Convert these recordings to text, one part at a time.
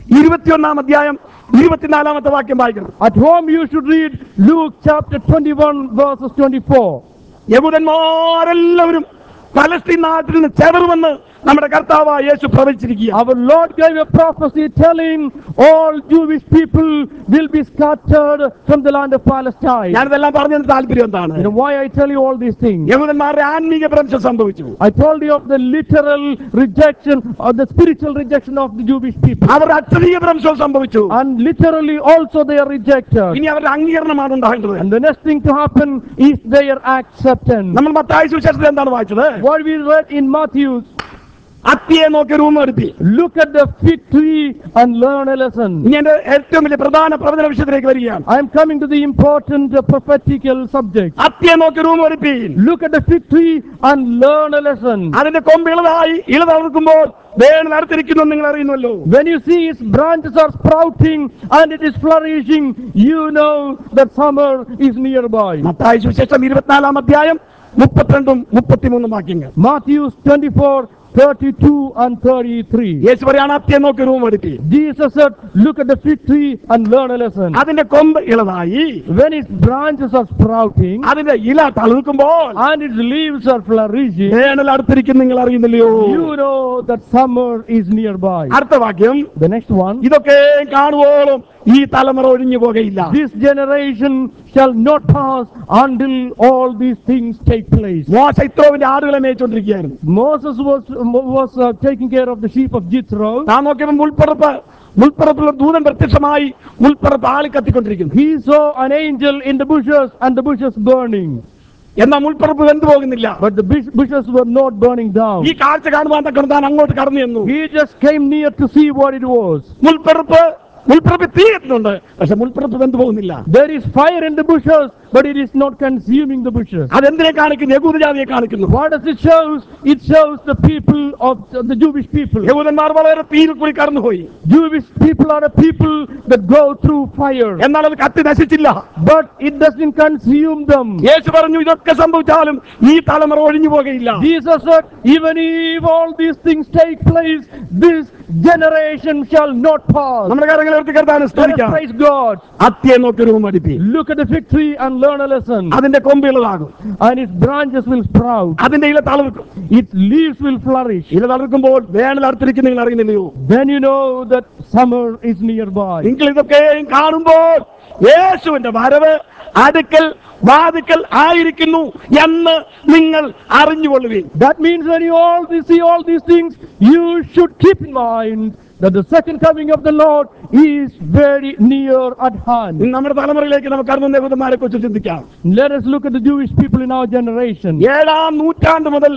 ഇരുപത്തിയൊന്നാം അധ്യായം ഇരുപത്തിനാലാമത്തെ വാക്യം വായിക്കണം At home you should read Luke chapter 21 verses 24. യഹൂദന്മാരെല്ലാവരും പലസ്തീൻ നാട്ടിൽ നിന്ന് ചെതറുമെന്ന് നമ്മുടെ കർത്താവ് യേശു പ്രവചിച്ചിരിക്കുക Our Lord gave a prophecy telling all Jewish people will be scattered from the land of Palestine. ഞാനിതെല്ലാം പറഞ്ഞതിന് താല്പര്യം എന്താണ് You know why I tell you all these things? യഹൂദന്മാരുടെ ആത്മീക ഭ്രംശം സംഭവിച്ചു I told you of the literal rejection or the spiritual rejection of the Jewish people. അവരുടെ അക്ഷരീയ ഭ്രംശവും സംഭവിച്ചു And literally also they are rejected. ഇനി അവരുടെ അംഗീകരണമാണ് ഉണ്ടാകേണ്ടത് And the next thing to happen is their acceptance. നമ്മൾ മത്തായ സുവിശേഷത്തിൽ എന്താണ് വായിച്ചത് What we read in Matthew, അത്തിയെ നോക്കി റൂം എടുത്തി look at the fig tree and learn a lesson. ഇനി എന്റെ ഏറ്റവും വലിയ പ്രധാന പ്രവചന വിഷയത്തിലേക്ക് വരികയാണ് I am coming to the important uh, prophetical subject. അത്തിയെ നോക്കി റൂം എടുപ്പീൻ Look at the fig tree and learn a lesson. അതിന്റെ കൊമ്പ് ഇളതായി ഇളതളർക്കുമ്പോൾ വേണൽ അടുത്തിരിക്കുന്നു നിങ്ങൾ അറിയുന്നല്ലോ When you see its branches are sprouting and it is flourishing, you know that summer is nearby. മത്തായ സുവിശേഷം ഇരുപത്തിനാലാം അധ്യായം മുപ്പത്തിരണ്ടും മുപ്പത്തിമൂന്നും വാക്യങ്ങൾ Matthew 24, 32 and 33. യേശു പറയാണ് അത്തിയെ നോക്കി റൂം എടുപ്പീൻ Jesus said, Look at the fig tree and learn a lesson. അതിന്റെ കൊമ്പ് ഇളതായി When its branches are sprouting അതിന്റെ ഇല തളിർക്കുമ്പോൾ and its leaves are flourishing, വേണൽ അടുത്തിരിക്കുന്നു നിങ്ങൾ അറിയുന്നില്ലയോ you know that summer is nearby. അടുത്ത വാക്യം The next one. ഇതൊക്കെ കാണുവോളം ഈ തലമുറ ഒഴിഞ്ഞു പോകുകയില്ല This generation shall not pass until all these things take place. മോശ ഇത്രോവിന്റെ ആടുകളെ മേയിച്ചോണ്ടിരിക്കുകയായിരുന്നു Moses was was uh, taking care of the sheep of Jethro. താൻ നോക്കിയപ്പോൾ മുൾപ്പറപ്പ് മുൾപ്പറപ്പിൽ ഒരു ദൂതൻ പ്രത്യക്ഷമായി മുൾപ്പറപ്പ് ആളി കത്തിക്കൊണ്ടിരിക്കുന്നു He saw an angel in the bushes and the bushes burning. എന്നാൽ മുൾപ്പറപ്പ് വെന്തു പോകുന്നില്ല But the bush- bushes were not burning down. ഈ കാഴ്ച കാണുവാൻ തക്കണം താൻ അങ്ങോട്ട് കടന്നു ചെന്നു He just came near to see what it was. മുൾപ്പറപ്പ് മുൾപ്പറപ്പ് തീ എത്തുന്നുണ്ട് പക്ഷെ മുൾപ്പറപ്പ് വെന്തു പോകുന്നില്ല There is fire in the bushes, but it is not consuming the bushes. അതെന്തിനെ കാണിക്കുന്നു യഹൂദജാതിയെ കാണിക്കുന്നു What does it show? It shows the people of the Jewish people. യഹൂദന്മാർ വളരെ തീയിൽ കൂടി കടന്നുപോയി Jewish people are a people that go through fire, എന്നാൽ അത് കത്തി നശിച്ചില്ല but it doesn't consume them. യേശു പറഞ്ഞു ഇതൊക്കെ സംഭവിച്ചാലും ഈ തലമുറ ഒഴിഞ്ഞു പോകുകയില്ല Jesus said, even if all these things take place, this generation shall not pass. നമ്മുടെ കാര്യങ്ങൾ ഉയർത്തി കരുതാൻ Let us സ്തുതിക്കാം praise God. അത്തിയെ നോക്കി റൂം അടിപ്പി Look at the fig tree and learn a lesson. അതിന്റെ കൊമ്പിളതാകും And its branches will sprout. അതിന്റെ ഇല തളർക്കും Its leaves will flourish. ഇല തളർക്കുമ്പോൾ വേനൽ അടുത്തിരിക്കും നിങ്ങൾ അറിയുന്നില്ലയോ Then you know that summer is nearby. നിങ്ങൾ ഇതൊക്കെ കാണുമ്പോൾ യേശുവിന്റെ വരവ് അടുക്കൽ വാതുക്കൽ ആയിരിക്കുന്നു എന്ന് നിങ്ങൾ അറിഞ്ഞുകൊള്ളുകയും That means when you all see all these things, you should keep in mind that the second coming of the Lord is very near at hand. നമ്മുടെ തലമുറയിലേക്ക് നമുക്ക് അറിഞ്ഞ യഹൂദന്മാരെ കുറിച്ച് ചിന്തിക്കാം Let us look at the Jewish people in our generation. ഏഴാം നൂറ്റാണ്ട് മുതൽ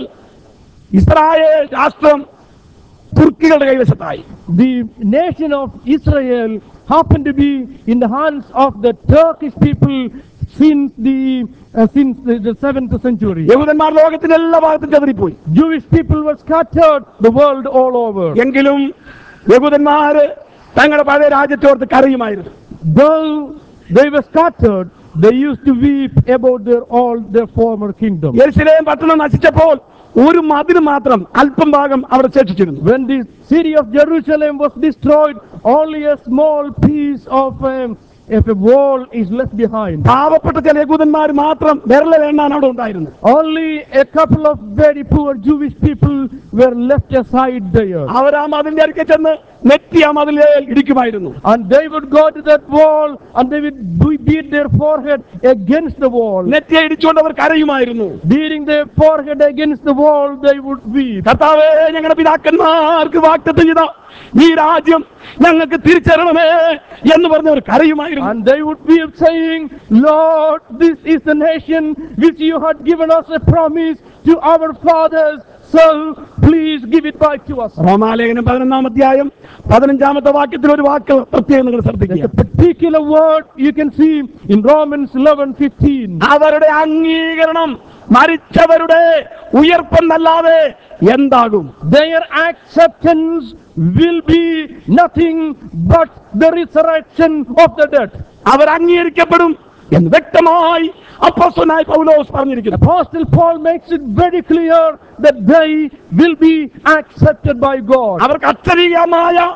ഇസ്രായേൽ രാഷ്ട്രം തുർക്കികളുടെ കൈവശത്തായി The nation of Israel happened to be in the hands of the Turkish people since the uh, since the, the seventh century. യഹൂദന്മാർ ലോകത്തിന്റെ എല്ലാ ഭാഗത്തും ചെതറിപ്പോയി Jewish people were scattered the world all over. എങ്കിലും യഹൂദന്മാര് തങ്ങളുടെ പഴയ രാജ്യത്തോർത്ത് കരയുമായിരുന്നു Though they were scattered, they used to weep about their all their former kingdom. യെരുശലേം പട്ടണം നശിച്ചപ്പോൾ ഒരു മതിൽ മാത്രം അല്പം ഭാഗം അവിടെ ശേഷിച്ചിരുന്നു When the city of Jerusalem was destroyed, only a small piece of um, if a wall is left behind. പാവപ്പെട്ട ചില യഹൂദന്മാർ മാത്രം വിരല എണ്ണാൻ അവിടെ ഉണ്ടായിരുന്നു Only a couple of very poor Jewish people were left aside there. അവർ ആ മതിലിന്റെ അടുക്കെ ചെന്ന് നെറ്റി ആ മതിലെ ഇടിക്കുമായിരുന്നു And they would go to that wall and they would be- beat their forehead against the wall. നെറ്റിയെ ഇടിച്ചുകൊണ്ട് our കരയുമായിരുന്നു Beating their forehead against the wall, they would weep. കർത്താവേ ഞങ്ങളുടെ പിതാക്കന്മാർക്ക് വാക്തത്വം ചെയ്ത ഈ രാജ്യം ഞങ്ങൾക്ക് തിരിച്ചറിയണമേ എന്ന് പറഞ്ഞവർ കരയുമായിരുന്നു And they would be saying, Lord, this is the nation which you had given us a promise to our fathers. So please give it back to us. റോമാലേഖനം പതിനൊന്നാം അധ്യായം പതിനഞ്ചാമത്തെ വാക്യത്തിൽ ഒരു വാക്ക് പ്രത്യേകം നിങ്ങൾ There's ശ്രദ്ധിക്കുക a particular word you can see in Romans 11 15. അവരുടെ അംഗീകരണം മരിച്ചവരുടെ ഉയർപ്പെന്നല്ലാതെ എന്താകും Their acceptance will be nothing but the resurrection of the dead. അവർ അംഗീകരിക്കപ്പെടും എന്ന് വ്യക്തമായി അപ്പോസ്തലനായ പൗലോസ് പറഞ്ഞിരിക്കുന്നു Apostle Paul makes it very clear that they will be accepted by God. അവർക്ക് അക്ഷരീയമായ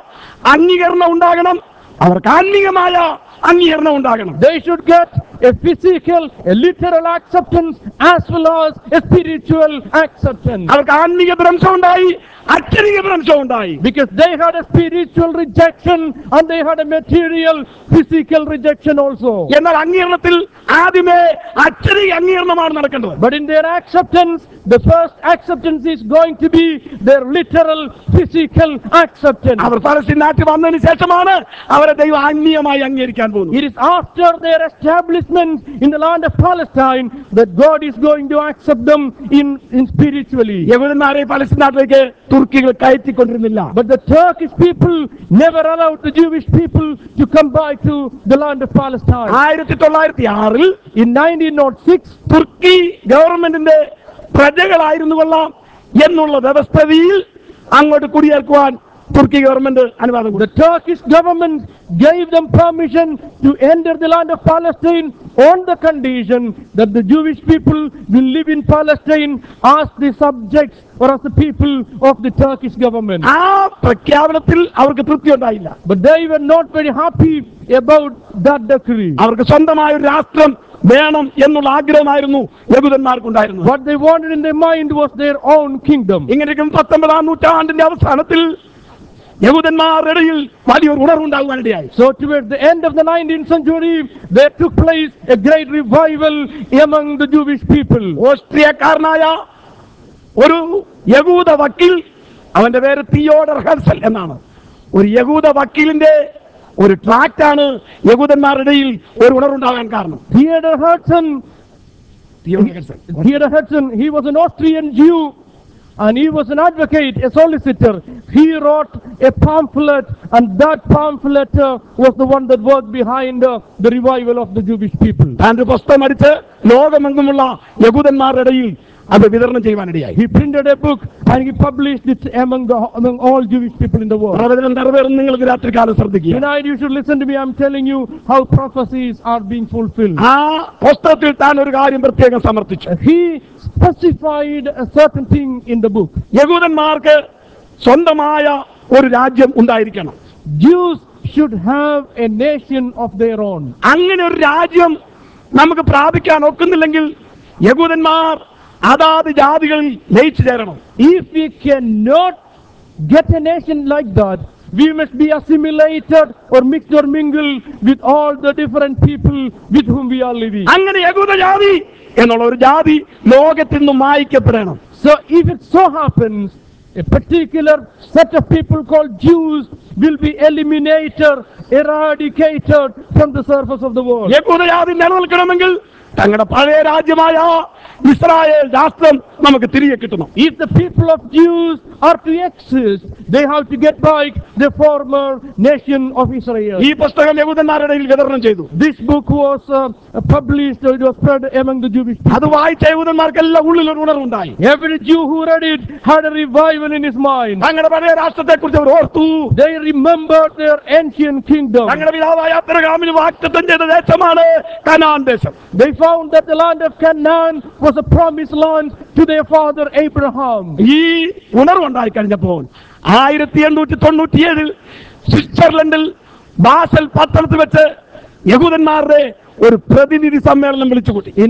അംഗീകരണം ഉണ്ടാകണം അവർക്ക് ആത്മീയമായ അംഗീകരണം ഉണ്ടാകണം They should get a physical, a literal acceptance as well as a spiritual acceptance. അവർക്ക് ആത്മീയ ഭ്രംശം ഉണ്ടായി അക്ഷരീയ ഭ്രംശം ഉണ്ടായി Because they had a spiritual rejection and they had a material, physical rejection also. എന്നാൽ അംഗീകരണത്തിൽ ആദ്യമേ അക്ഷരീയ അംഗീകരണമാണ് നടക്കേണ്ടത് But in their acceptance, the first acceptance is going to be their literal, physical acceptance. അവർ Palestine നാട്ടിൽ വന്നതിന് ശേഷമാണ് അവരെ ദൈവം ആത്മീയമായി അംഗീകരിക്കാൻ പോകുന്നത് It is after their establishment in the land of Palestine that God is going to accept them in, in spiritually. യഹൂദന്മാരെ പലസ്തീൻ നാട്ടിലേക്ക് തുർക്കികൾ കയറ്റിക്കൊണ്ടിരുന്നില്ല But the Turkish people never allowed the Jewish people to come back to the land of Palestine. ആയിരത്തി തൊള്ളായിരത്തി ആറിൽ In 1906, തുർക്കി ഗവൺമെന്റിന്റെ പ്രജകളായിരുന്നു കൊള്ളാം എന്നുള്ള വ്യവസ്ഥയിൽ അങ്ങോട്ട് കുടിയേർക്കുവാൻ തുർക്കി ഗവൺമെന്റ് അനുവാദം the കൊടുത്തു Turkish government gave them permission to enter the land of Palestine on the condition that the Jewish people will live in Palestine as the subjects or as the people of the Turkish government. ആ പ്രഖ്യാപനത്തിൽ അവർക്ക് തൃപ്തി ഉണ്ടായില്ല But they were not very happy about that decree. അവർക്ക് സ്വന്തമായ ഒരു രാഷ്ട്രം വേണം എന്നുള്ള ആഗ്രഹമായിരുന്നു യഹൂദന്മാർക്കുണ്ടായിരുന്നത് What they wanted in their mind was their own kingdom. ഇങ്ങനെയൊക്കെ പത്തൊമ്പതാം നൂറ്റാണ്ടിന്റെ അവസാനത്തിൽ യഹൂദന്മാരുടെ ഇടയിൽ വലിയൊരു ഉണർവുണ്ടാകുവാനിടയായി So towards the end of the 19th century, there took place a great revival among the Jewish people. ഓസ്ട്രിയക്കാരനായ ഒരു യഹൂദ വക്കീൽ അവന്റെ പേര് തിയോഡർ ഹെർസൽ എന്നാണ് ഒരു യഹൂദ വക്കീലിന്റെ ഒരു ട്രാക്റ്റാണ് യഹൂദന്മാരുടെ ഇടയിൽ ഒരു ഉണർവുണ്ടാകാൻ കാരണം Theodor Herzl, Theodor Herzl Theodor Herzl, he was an Austrian Jew and he was an advocate, a solicitor. He wrote a pamphlet and that pamphlet uh, was the one that worked behind uh, the revival of the Jewish people. താൻ ഒരു പുസ്തകം അടിച്ച് ലോകമെങ്ങുമുള്ള യഹൂദന്മാരുടെ ഇടയിൽ അത് വിതരണം ചെയ്യുവാനിടയായി He printed a book and he published it among, the, among all Jewish people in the world. പ്രവചനം നിറവേറും നിങ്ങൾ ഇത് രാത്രികാലം ശ്രദ്ധിക്കുക Tonight you should listen to me. I'm telling you how prophecies are being fulfilled. ആ പുസ്തകത്തിൽ താൻ ഒരു കാര്യം പ്രത്യേകം സമർപ്പിച്ചു He specified a certain thing in the book. യഹൂദന്മാർക്ക് സ്വന്തമായ ഒരു രാജ്യം ഉണ്ടായിരിക്കണം Jews should have a nation of their own. അങ്ങനെ ഒരു രാജ്യം നമുക്ക് പ്രാപിക്കാൻ ഒക്കുന്നില്ലെങ്കിൽ യഹൂദന്മാർ അതാത് ജാതികളിൽ ലയിച്ചു ചേരണം If we cannot get a nation like that, we must be assimilated or mixed or mingled with all the different people with whom we are living. അങ്ങനെ യഹൂദ ജാതി എന്നുള്ള ഒരു ജാതി ലോകത്തിൽ നിന്നും മായ്ക്കപ്പെടണം So if it so happens, a particular set of people called Jews will be eliminated, eradicated from the surface of the world. യഹൂദ ജാതി നിലനിൽക്കണമെങ്കിൽ തങ്ങളുടെ പഴയ രാജ്യമായ ഇസ്രായേൽ രാഷ്ട്രം നമുക്ക് തിരികെ കിട്ടണം If the people of Jews are to exist, they have to get back the former nation of Israel. ഈ പുസ്തകം യഹൂദന്മാരുടെ ഇടയിൽ വിതരണം ചെയ്തു This book was uh, published, it was spread among the Jewish people. അത് വായിച്ച യഹൂദന്മാർക്കെല്ലാം ഉള്ളിൽ ഒരു ഉണർവുണ്ടായി Every Jew who read it had a revival in his mind. തങ്ങളുടെ പഴയ രാഷ്ട്രത്തെ കുറിച്ച് അവർ ഓർത്തു They remembered their ancient kingdom. തങ്ങളുടെ പിതാവായ അബ്രഹാമിന് വാക്തത്വം ചെയ്ത ദേശമാണ് കനാൻ ദേശം They found that the land of Canaan was a promised land to their father Abraham. ഈ ഉണർവുണ്ടായി കഴിഞ്ഞപ്പോൾ ആയിരത്തി എണ്ണൂറ്റി തൊണ്ണൂറ്റിയേഴിൽ സ്വിറ്റ്സർലൻഡിൽ ബാസൽ പട്ടണത്തിൽ വെച്ച് യഹൂദന്മാരുടെ ഒരു പ്രതിനിധി സമ്മേളനം വിളിച്ചുകൂട്ടി In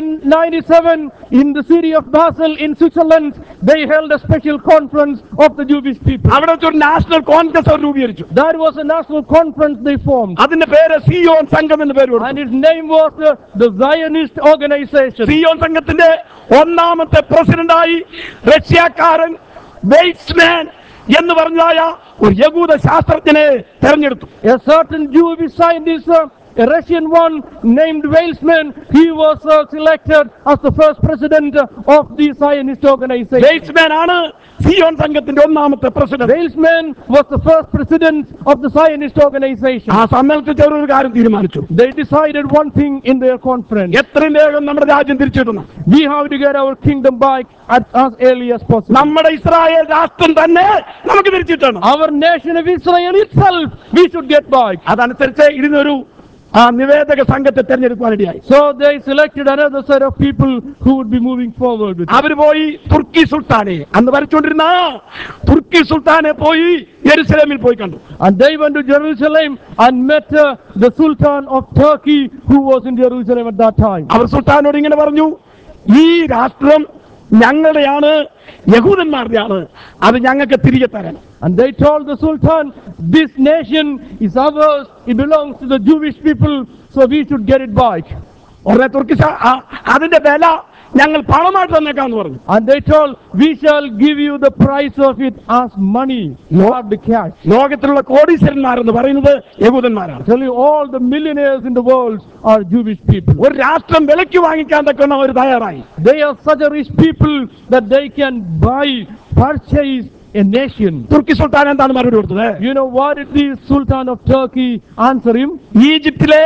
1897, in the city of Basel in Switzerland, they held a special conference of the Jewish people. അവിടെ വെച്ച് ഒരു നാഷണൽ കോൺഗ്രസ് അവർ രൂപീകരിച്ചു That was a national conference they formed. അതിന്റെ പേര് സിയോൺ സംഘം എന്ന് പേര് കൊടുത്തു And its name was the, the Zionist organization. Zion സംഘത്തിന്റെ ഒന്നാമത്തെ പ്രസിഡന്റായി റഷ്യക്കാരൻ വെയ്റ്റ്സ്മാൻ എന്ന് പറഞ്ഞായ ഒരു യഹൂദ ശാസ്ത്രജ്ഞനെ തെരഞ്ഞെടുത്തു A certain Jewish scientist, uh, a Russian one named Weizmann, he was uh, selected as the first president uh, of the Zionist organization. വെയ്റ്റ്സ്മാൻ ആണ് Zion സംഘത്തിന്റെ ഒന്നാമത്തെ president Weizmann was the first president of the Zionist organization. ആ സമ്മേളനത്തിൽ ചേർന്ന ഒരു കാര്യം തീരുമാനിച്ചു They decided one thing in their conference. എത്രയും വേഗം നമ്മുടെ രാജ്യം തിരിച്ചിടണം We have to get our kingdom back at, as early as possible. നമ്മുടെ ഇസ്രായേൽ രാഷ്ട്രം തന്നെ നമുക്ക് തിരിച്ചിട്ടണം Our nation of Israel itself, we should get back. അതനുസരിച്ച് ഇതിനൊരു ആ നിവേദക സംഘത്തെ തെരഞ്ഞെടുക്കുവാനിടയായി So they selected another set of people who would be moving forward with. അവർ പോയി തുർക്കി സുൽത്താനെ അന്ന് ഭരിച്ചുകൊണ്ടിരുന്ന ആ തുർക്കി സുൽത്താനെ പോയി യെരുസലേമിൽ പോയി കണ്ടു And they went to Jerusalem and met uh, the Sultan of Turkey who was in Jerusalem at that time. അവർ സുൽത്താനോട് ഇങ്ങനെ പറഞ്ഞു ഈ രാഷ്ട്രം ഞങ്ങളുടെയാണ് യഹൂദന്മാരുടെയാണ് അത് ഞങ്ങൾക്ക് തിരികെ തരണം And they told the Sultan, this nation is ours, it belongs to the Jewish people, so we should get it back. ഉടനെ തുർക്കി സ- ആ- അതിന്റെ വില ഞങ്ങൾ പണമായിട്ട് തന്നേക്കാന്ന് പറഞ്ഞു And they told, we shall give you the price of it as money, not the cash. ലോകത്തിലുള്ള കോടീശ്വരന്മാരെന്ന് പറയുന്നത് യഹൂദന്മാരാണ് I tell you, all the millionaires in the world are Jewish people. ഒരു രാഷ്ട്രം വിലയ്ക്ക് വാങ്ങിക്കാൻ തക്കവണ്ണം അവർ തയ്യാറായി They are such a rich people that they can buy, purchase a nation. തുർക്കി സുൽത്താൻ എന്താണ് മറുപടി കൊടുത്തത് You know what did the Sultan of Turkey answer him? ഈജിപ്തിലെ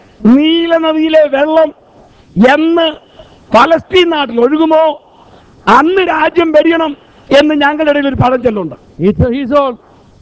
നീലനദിയിലെ വെള്ളം എന്ന് പലസ്തീൻ നാട്ടിൽ ഒഴുകുമോ അന്ന് രാജ്യം വെടിയണം എന്ന് ഞങ്ങളുടെ ഇടയിൽ ഒരു പഴഞ്ചൊല്ലുണ്ട് He, he told,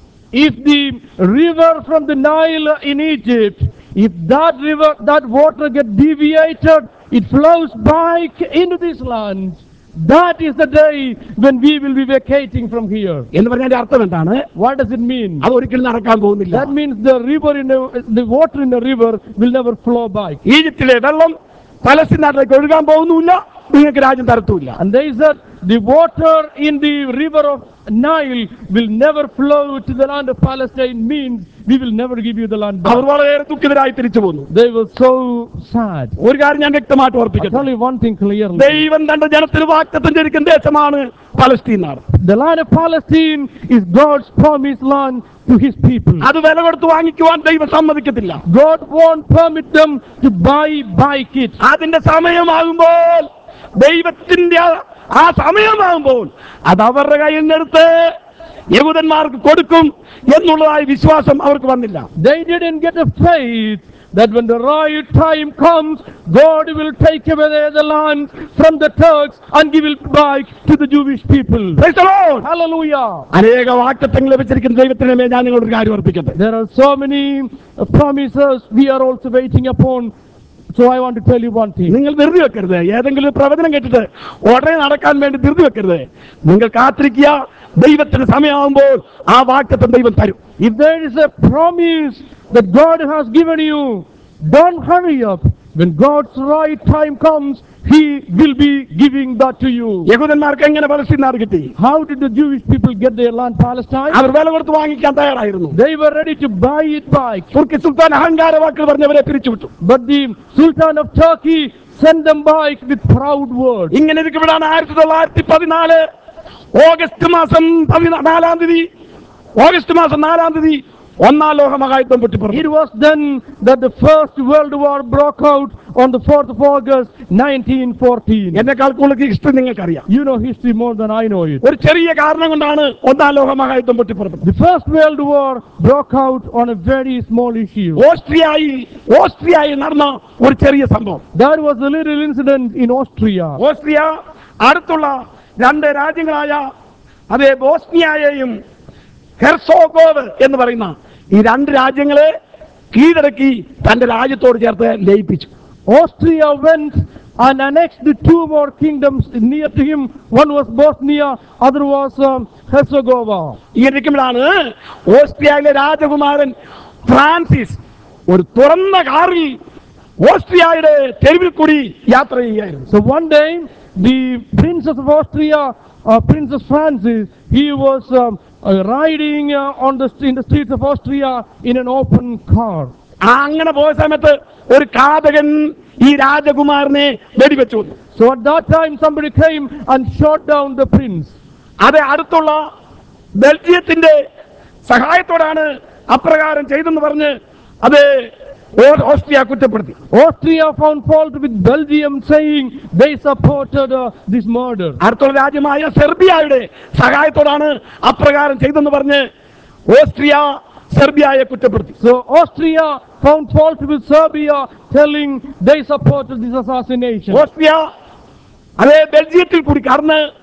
if the river from the Nile in Egypt, if that river, that water get deviated, it flows back into this land. That is the day when we will be vacating from here. എന്ന് പറഞ്ഞതിന്റെ അർത്ഥം എന്താണ് What does it mean? അത് ഒരിക്കലും നടക്കാൻ പോകുന്നില്ല That means the river in the, the water in the river will never flow back. ഈജിപ്തിലെ വെള്ളം പലസ്തീൻ നാട്ടിലേക്ക് ഒഴുകാൻ പോകുന്നുമില്ല നിങ്ങൾക്ക് രാജ്യം തരത്തുമില്ല And they said the water in the river of Nile will never flow to the land of Palestine means we will never give you the land our back. വളരെ ദുഃഖിതരായി തിരിച്ചു പോന്നു They were so sad. ഒരു കാര്യം ഞാൻ വ്യക്തമായിട്ട് I ഓർപ്പിക്കട്ടെ tell you one thing clearly. ദൈവം തന്റെ ജനത്തിന് വാക്തത്വം ചെയ്തിരിക്കുന്ന ദേശമാണ് പലസ്തീൻ നാട് The land of Palestine is God's promised land to his people. അത് വില കൊടുത്ത് വാങ്ങിക്കുവാൻ ദൈവം സമ്മതിക്കത്തില്ല God won't permit them to buy back it. അതിന്റെ സമയമാകുമ്പോൾ ദൈവത്തിന്റെ ആ- ആ സമയമാകുമ്പോൾ അത് അവരുടെ കയ്യിൽ നിന്നെടുത്ത് യഹൂദന്മാർക്ക് കൊടുക്കും എന്നുള്ളതായ വിശ്വാസം അവർക്ക് വന്നില്ല They didn't get a faith that when the right time comes, God will take away the land from the Turks and give it back to the Jewish people. Praise the Lord. Hallelujah. അനേക വാക്തത്വങ്ങൾ ലഭിച്ചിരിക്കുന്ന ദൈവത്തിന് മേൽ ഞാൻ നിങ്ങളൊരു കാര്യം ഓർപ്പിക്കട്ടെ There are so many uh, promises we are also waiting upon. So I want to tell you one thing. നിങ്ങൾ ധൃതി വെക്കരുത് ഏതെങ്കിലും ഒരു പ്രവചനം കേട്ടിട്ട് ഉടനെ നടക്കാൻ വേണ്ടി ധൃതി വെക്കരുത് നിങ്ങൾ കാത്തിരിക്കുക ദൈവത്തിന് സമയമാകുമ്പോൾ ആ വാക്തത്വം ദൈവം തരും If there is a promise that God has given you, don't hurry up. When God's right time comes, He will be giving that to you. യഹൂദന്മാർക്ക് എങ്ങനെ പലസ്തീൻ നാട് കിട്ടി How did the Jewish people get their land, Palestine? അവർ വില കൊടുത്ത് വാങ്ങിക്കാൻ തയ്യാറായിരുന്നു They were ready to buy it back. തുർക്കി സുൽത്താൻ അഹങ്കാര വാക്കുകൾ പറഞ്ഞവരെ പിരിച്ചുവിട്ടു But the Sultan of Turkey sent them back with proud words. ഇങ്ങനെ ഇരിക്കുമ്പോഴാണ് ആയിരത്തി തൊള്ളായിരത്തി പതിനാല് ഓഗസ്റ്റ് മാസം പതിനാ- നാലാം തീയതി ഓഗസ്റ്റ് മാസം നാലാം തീയതി ഒന്നാം ലോക മഹായുദ്ധം It പൊട്ടിപ്പുറത്തു was then that the First World War broke out on the 4th of August 1914. എന്നെക്കാൾ കൂടുതൽ ഹിസ്റ്ററി നിങ്ങൾക്കറിയാം You know history more than I know it. ഒരു ചെറിയ കാരണം കൊണ്ടാണ് ഒന്നാം ലോക മഹായുദ്ധം പൊട്ടിപ്പുറപ്പെട്ടത് The First World War broke out on a very small issue. ഓസ്ട്രിയയിൽ ഓസ്ട്രിയയിൽ നടന്ന ഒരു ചെറിയ സംഭവം That was a little incident in Austria. Austria അടുത്തുള്ള രണ്ട് രാജ്യങ്ങളായ അതേ ബോസ്നിയയെയും ഹെർസോഗോവ് എന്ന് പറയുന്ന ഈ രണ്ട് രാജ്യങ്ങളെ കീഴടക്കി തന്റെ രാജ്യത്തോട് ചേർത്ത് ലയിപ്പിച്ചു Austria went and annexed the two more kingdoms near to him. One was Bosnia, other was um, Herzegovina. ഇങ്ങനെ ഇരിക്കുമ്പോഴാണ് ഓസ്ട്രിയയിലെ രാജകുമാരൻ ഫ്രാൻസിസ് ഒരു തുറന്ന കാറിൽ ഓസ്ട്രിയയുടെ തെരുവിൽ കൂടി യാത്ര ചെയ്യുകയായിരുന്നു So one day, the Princess of Austria, uh, Princess Francis, he was um, uh, riding uh, on the in the streets of Austria in an open car. ആ അങ്ങനെ പോയ സമയത്ത് ഒരു കാതകൻ ഈ രാജകുമാരനെ വെടിവെച്ചു കൊന്നു. So at that time, somebody came and shot down the prince. അത് അടുത്തുള്ള ബെൽജിയത്തിന്റെ സഹായത്തോടാണ് അപ്രകാരം ചെയ്തെന്ന് പറഞ്ഞ് അത് ഓ- ഓസ്ട്രിയ കുറ്റപ്പെടുത്തി Austria found fault with Belgium, saying they supported uh, this murder. അടുത്തുള്ള രാജ്യമായ സെർബിയയുടെ സഹായത്തോടാണ് അപ്രകാരം ചെയ്തെന്ന് പറഞ്ഞ് ഓസ്ട്രിയ സെർബിയയെ കുറ്റപ്പെടുത്തി So Austria found fault with Serbia, telling they supported this assassination. Austria അതേ ബെൽജിയത്തിൽ കൂടി കടന്ന്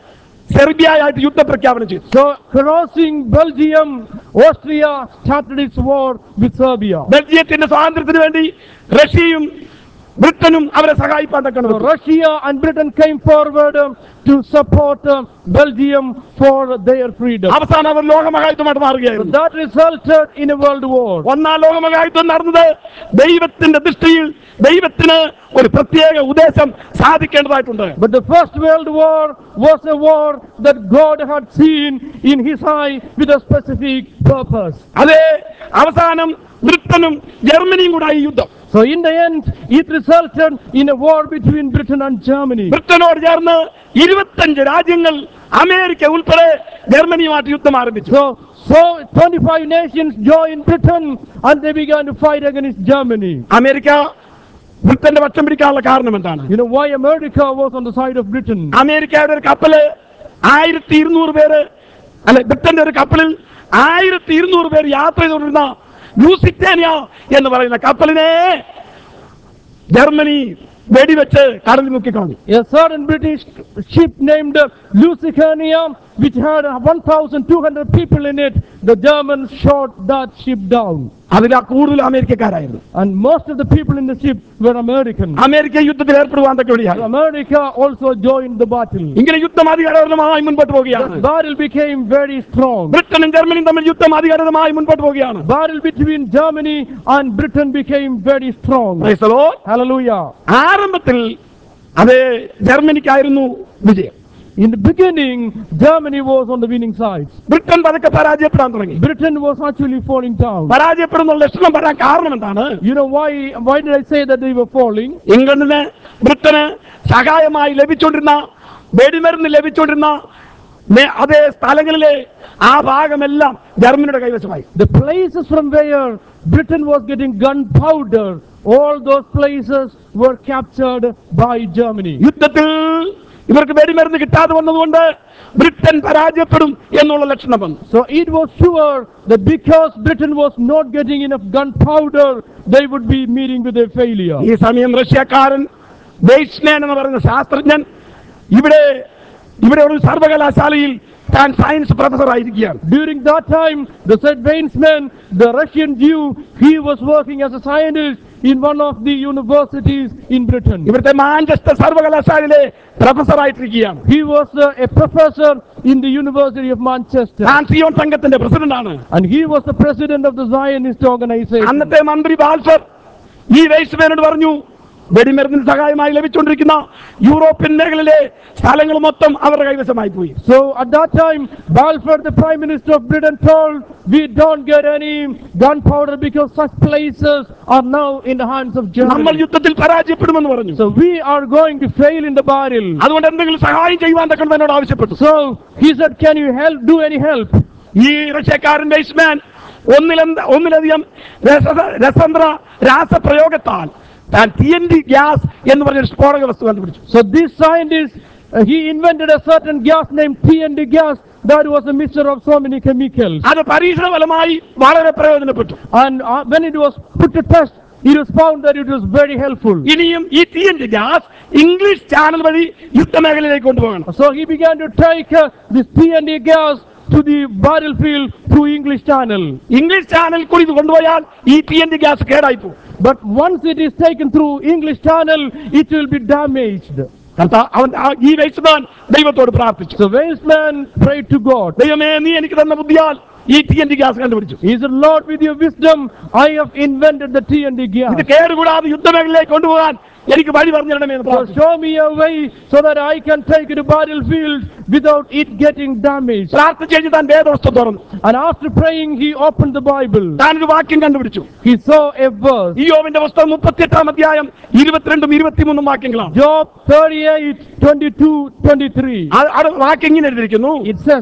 സെർബിയയായിട്ട് യുദ്ധപ്രഖ്യാപനം ചെയ്തു So crossing Belgium, Austria started its war with Serbia. ബെൽജിയത്തിന്റെ സ്വാതന്ത്ര്യത്തിന് വേണ്ടി റഷ്യയും ബ്രിട്ടനും അവരെ സഹായിപ്പാൻ So തക്കണം Russia and Britain came forward um, to support uh, Belgium for their freedom. അവസാനം അവർ ലോകമഹായുദ്ധമായിട്ട് So മാറുകയായിരുന്നു that resulted in a world war. ഒന്നാം ലോകമഹായുദ്ധം നടന്നത് ദൈവത്തിന്റെ ദൃഷ്ടിയിൽ ദൈവത്തിന് ഒരു പ്രത്യേക ഉദ്ദേശം സാധിക്കേണ്ടതായിട്ടുണ്ട് But the first world war was a war that God had seen in his eye with a specific purpose. അതേ അവസാനം ബ്രിട്ടനും ജർമ്മനിയും കൂടെ ഈ യുദ്ധം So in the end, it resulted in a war between Britain and Germany. ബ്രിട്ടനോട് ചേർന്ന് ഇരുപത്തഞ്ച് രാജ്യങ്ങൾ America ഉൾപ്പെടെ ജർമ്മനിയുമായിട്ട് യുദ്ധം ആരംഭിച്ചു So, so 25 nations joined Britain and they began to fight against Germany. America ബ്രിട്ടന്റെ പക്ഷം പിടിക്കാനുള്ള കാരണം എന്താണ് You know why America was on the side of Britain? അമേരിക്കയുടെ ഒരു കപ്പല് ആയിരത്തി ഇരുന്നൂറ് പേര് അല്ലെ ബ്രിട്ടന്റെ ഒരു കപ്പലിൽ ആയിരത്തി ഇരുന്നൂറ് പേര് യാത്ര ചെയ്തുകൊണ്ടിരുന്ന ലൂസിറ്റേനിയ എന്ന് പറയുന്ന കപ്പലിനെ ജർമ്മനി വെടിവെച്ച് കടലിൽ മുക്കിക്കളഞ്ഞു A certain British ship named uh, Lusitania, which had uh, 1,200 people in it, the Germans shot that ship down. അതിൽ കൂടുതൽ അമേരിക്കക്കാരായിരുന്നു And most of the people in the ship were American. America യുദ്ധത്തിൽ ഏർപ്പെടുവാൻ തക്ക വഴിയാണ് America also joined the battle. ഇങ്ങനെ യുദ്ധം അധികാരമായി മുൻപോട്ട് The പോവുകയാണ് battle became very strong. ബ്രിട്ടനും ജർമ്മനിയും തമ്മിൽ യുദ്ധം അധികാരമായി മുൻപോട്ട് പോവുകയാണ് Battle between Germany and Britain became very strong. Praise the Lord. Hallelujah. ആരംഭത്തിൽ അത് ജർമ്മനിക്കായിരുന്നു വിജയം In the beginning, Germany was on the winning side. Britain പതുക്കെ പരാജയപ്പെടാൻ തുടങ്ങി Britain was actually falling down. പരാജയപ്പെടുന്ന ലക്ഷണം വരാൻ കാരണം എന്താണ് You know why? Why did I say that they were falling? ഇംഗ്ലണ്ടിന് ബ്രിട്ടന് സഹായമായി ലഭിച്ചുകൊണ്ടിരുന്ന വെടിമരുന്ന് ലഭിച്ചുകൊണ്ടിരുന്ന നേ- അതേ സ്ഥലങ്ങളിലെ ആ ഭാഗമെല്ലാം ജർമ്മനിയുടെ കൈവശമായി The places from where Britain was getting gunpowder, all those places were captured by Germany. യുദ്ധത്തിൽ ഇവർക്ക് വെടിമരുന്ന് കിട്ടാതെ വന്നതുകൊണ്ട് ബ്രിട്ടൻ പരാജയപ്പെടും എന്നുള്ള ലക്ഷണം വന്നു So it was sure that because Britain was not getting enough gunpowder, they would be meeting with a failure. ഈ സമയം റഷ്യക്കാരൻ വെയ്സ്മാൻ എന്ന് പറയുന്ന ശാസ്ത്രജ്ഞൻ ഇവിടെ ഇവിടെ ഒരു സർവകലാശാലയിൽ താൻ സയൻസ് പ്രൊഫസർ ആയിരിക്കുകയാണ് During that time, the said Weizmann, the Russian Jew, he was working as a scientist in one of the universities in Britain. ഇവിടുത്തെ മാഞ്ചസ്റ്റർ സർവകലാശാലയിലെ പ്രൊഫസർ ആയിട്ടിരിക്കുകയാണ് He was uh, a professor in the University of Manchester. താൻ Zion സംഘത്തിന്റെ പ്രസിഡന്റാണ് And he was the president of the Zionist organization. അന്നത്തെ മന്ത്രി Balfour ഈ വെയ്സ്മാനോട് പറഞ്ഞു വെടിമരുന്നിന് സഹായമായി ലഭിച്ചുകൊണ്ടിരിക്കുന്ന യൂറോപ്യൻ മേഖലയിലെ സ്ഥലങ്ങൾ മൊത്തം അവരുടെ കൈവശമായി പോയി So at that time, Balfour, the Prime Minister of Britain, told, we don't get any gunpowder because such places are now in the hands of നമ്മൾ Germany. യുദ്ധത്തിൽ പരാജയപ്പെടുമെന്ന് പറഞ്ഞു So we are going to fail in the battle. അതുകൊണ്ട് എന്തെങ്കിലും സഹായം ചെയ്യുവാൻ തക്കം എന്നോട് ആവശ്യപ്പെട്ടു So he said, can you help, do any help? ഈ റഷ്യക്കാരൻ വെയ്സ്മാൻ ഒന്നിലെന്ത ഒന്നിലധികം രസ- രസതന്ത്ര രാസപ്രയോഗത്താൽ താൻ ടി എൻ ഡി ഗ്യാസ് എന്ന് പറഞ്ഞൊരു സ്ഫോടക വസ്തു കണ്ടുപിടിച്ചു So this scientist, uh, he invented a certain gas named TNT gas that was a mixture of so many chemicals. അത് പരീക്ഷണ ഫലമായി വളരെ പ്രയോജനപ്പെട്ടു And uh, when it was put to test, it was found that it was very helpful. ഇനിയും ഈ T N T gas English Channel വഴി യുദ്ധമേഖലയിലേക്ക് കൊണ്ടുപോകണം So he began to take uh, this TNT gas to the battlefield through English Channel. English Channel കൂടി ഇത് കൊണ്ടുപോയാൽ ഈ T N T gas കേടായി പോകും But once it is taken through English Channel, it will be damaged. കർത്താ അവൻ ആ- ഈ Weisman ദൈവത്തോട് പ്രാർത്ഥിച്ചു So Weizmann prayed to God. ദൈവമേ നീ എനിക്ക് തന്ന ബുദ്ധിയാൽ ഈ ടി എൻ ഡി ഗ്യാസ് കണ്ടുപിടിച്ചു He said, Lord, with your wisdom, I have invented the TNT gas. ഇത് കേടുകൂടാതെ യുദ്ധമേഖലയിലേക്ക് കൊണ്ടുപോകാൻ എനിക്ക് വഴി പറഞ്ഞു തരണമേ എന്ന് So പ്രാർത്ഥിച്ചു show me a way so that I can take it to battlefield without it getting damaged. പ്രാർത്ഥിച്ചു കഴിഞ്ഞ് താൻ വേദവസ്തു തുറന്നു And after praying, he opened the Bible. താനൊരു വാക്യം കണ്ടുപിടിച്ചു He saw a verse. ഈ യോവിന്റെ പുസ്തകം മുപ്പത്തിയെട്ടാം അധ്യായം ഇരുപത്തിരണ്ടും ഇരുപത്തിമൂന്നും വാക്യങ്ങളാണ് Job 38, 22, 23. ആ- ആ വാക്യം ഇങ്ങനെ എഴുതിയിരിക്കുന്നു It says,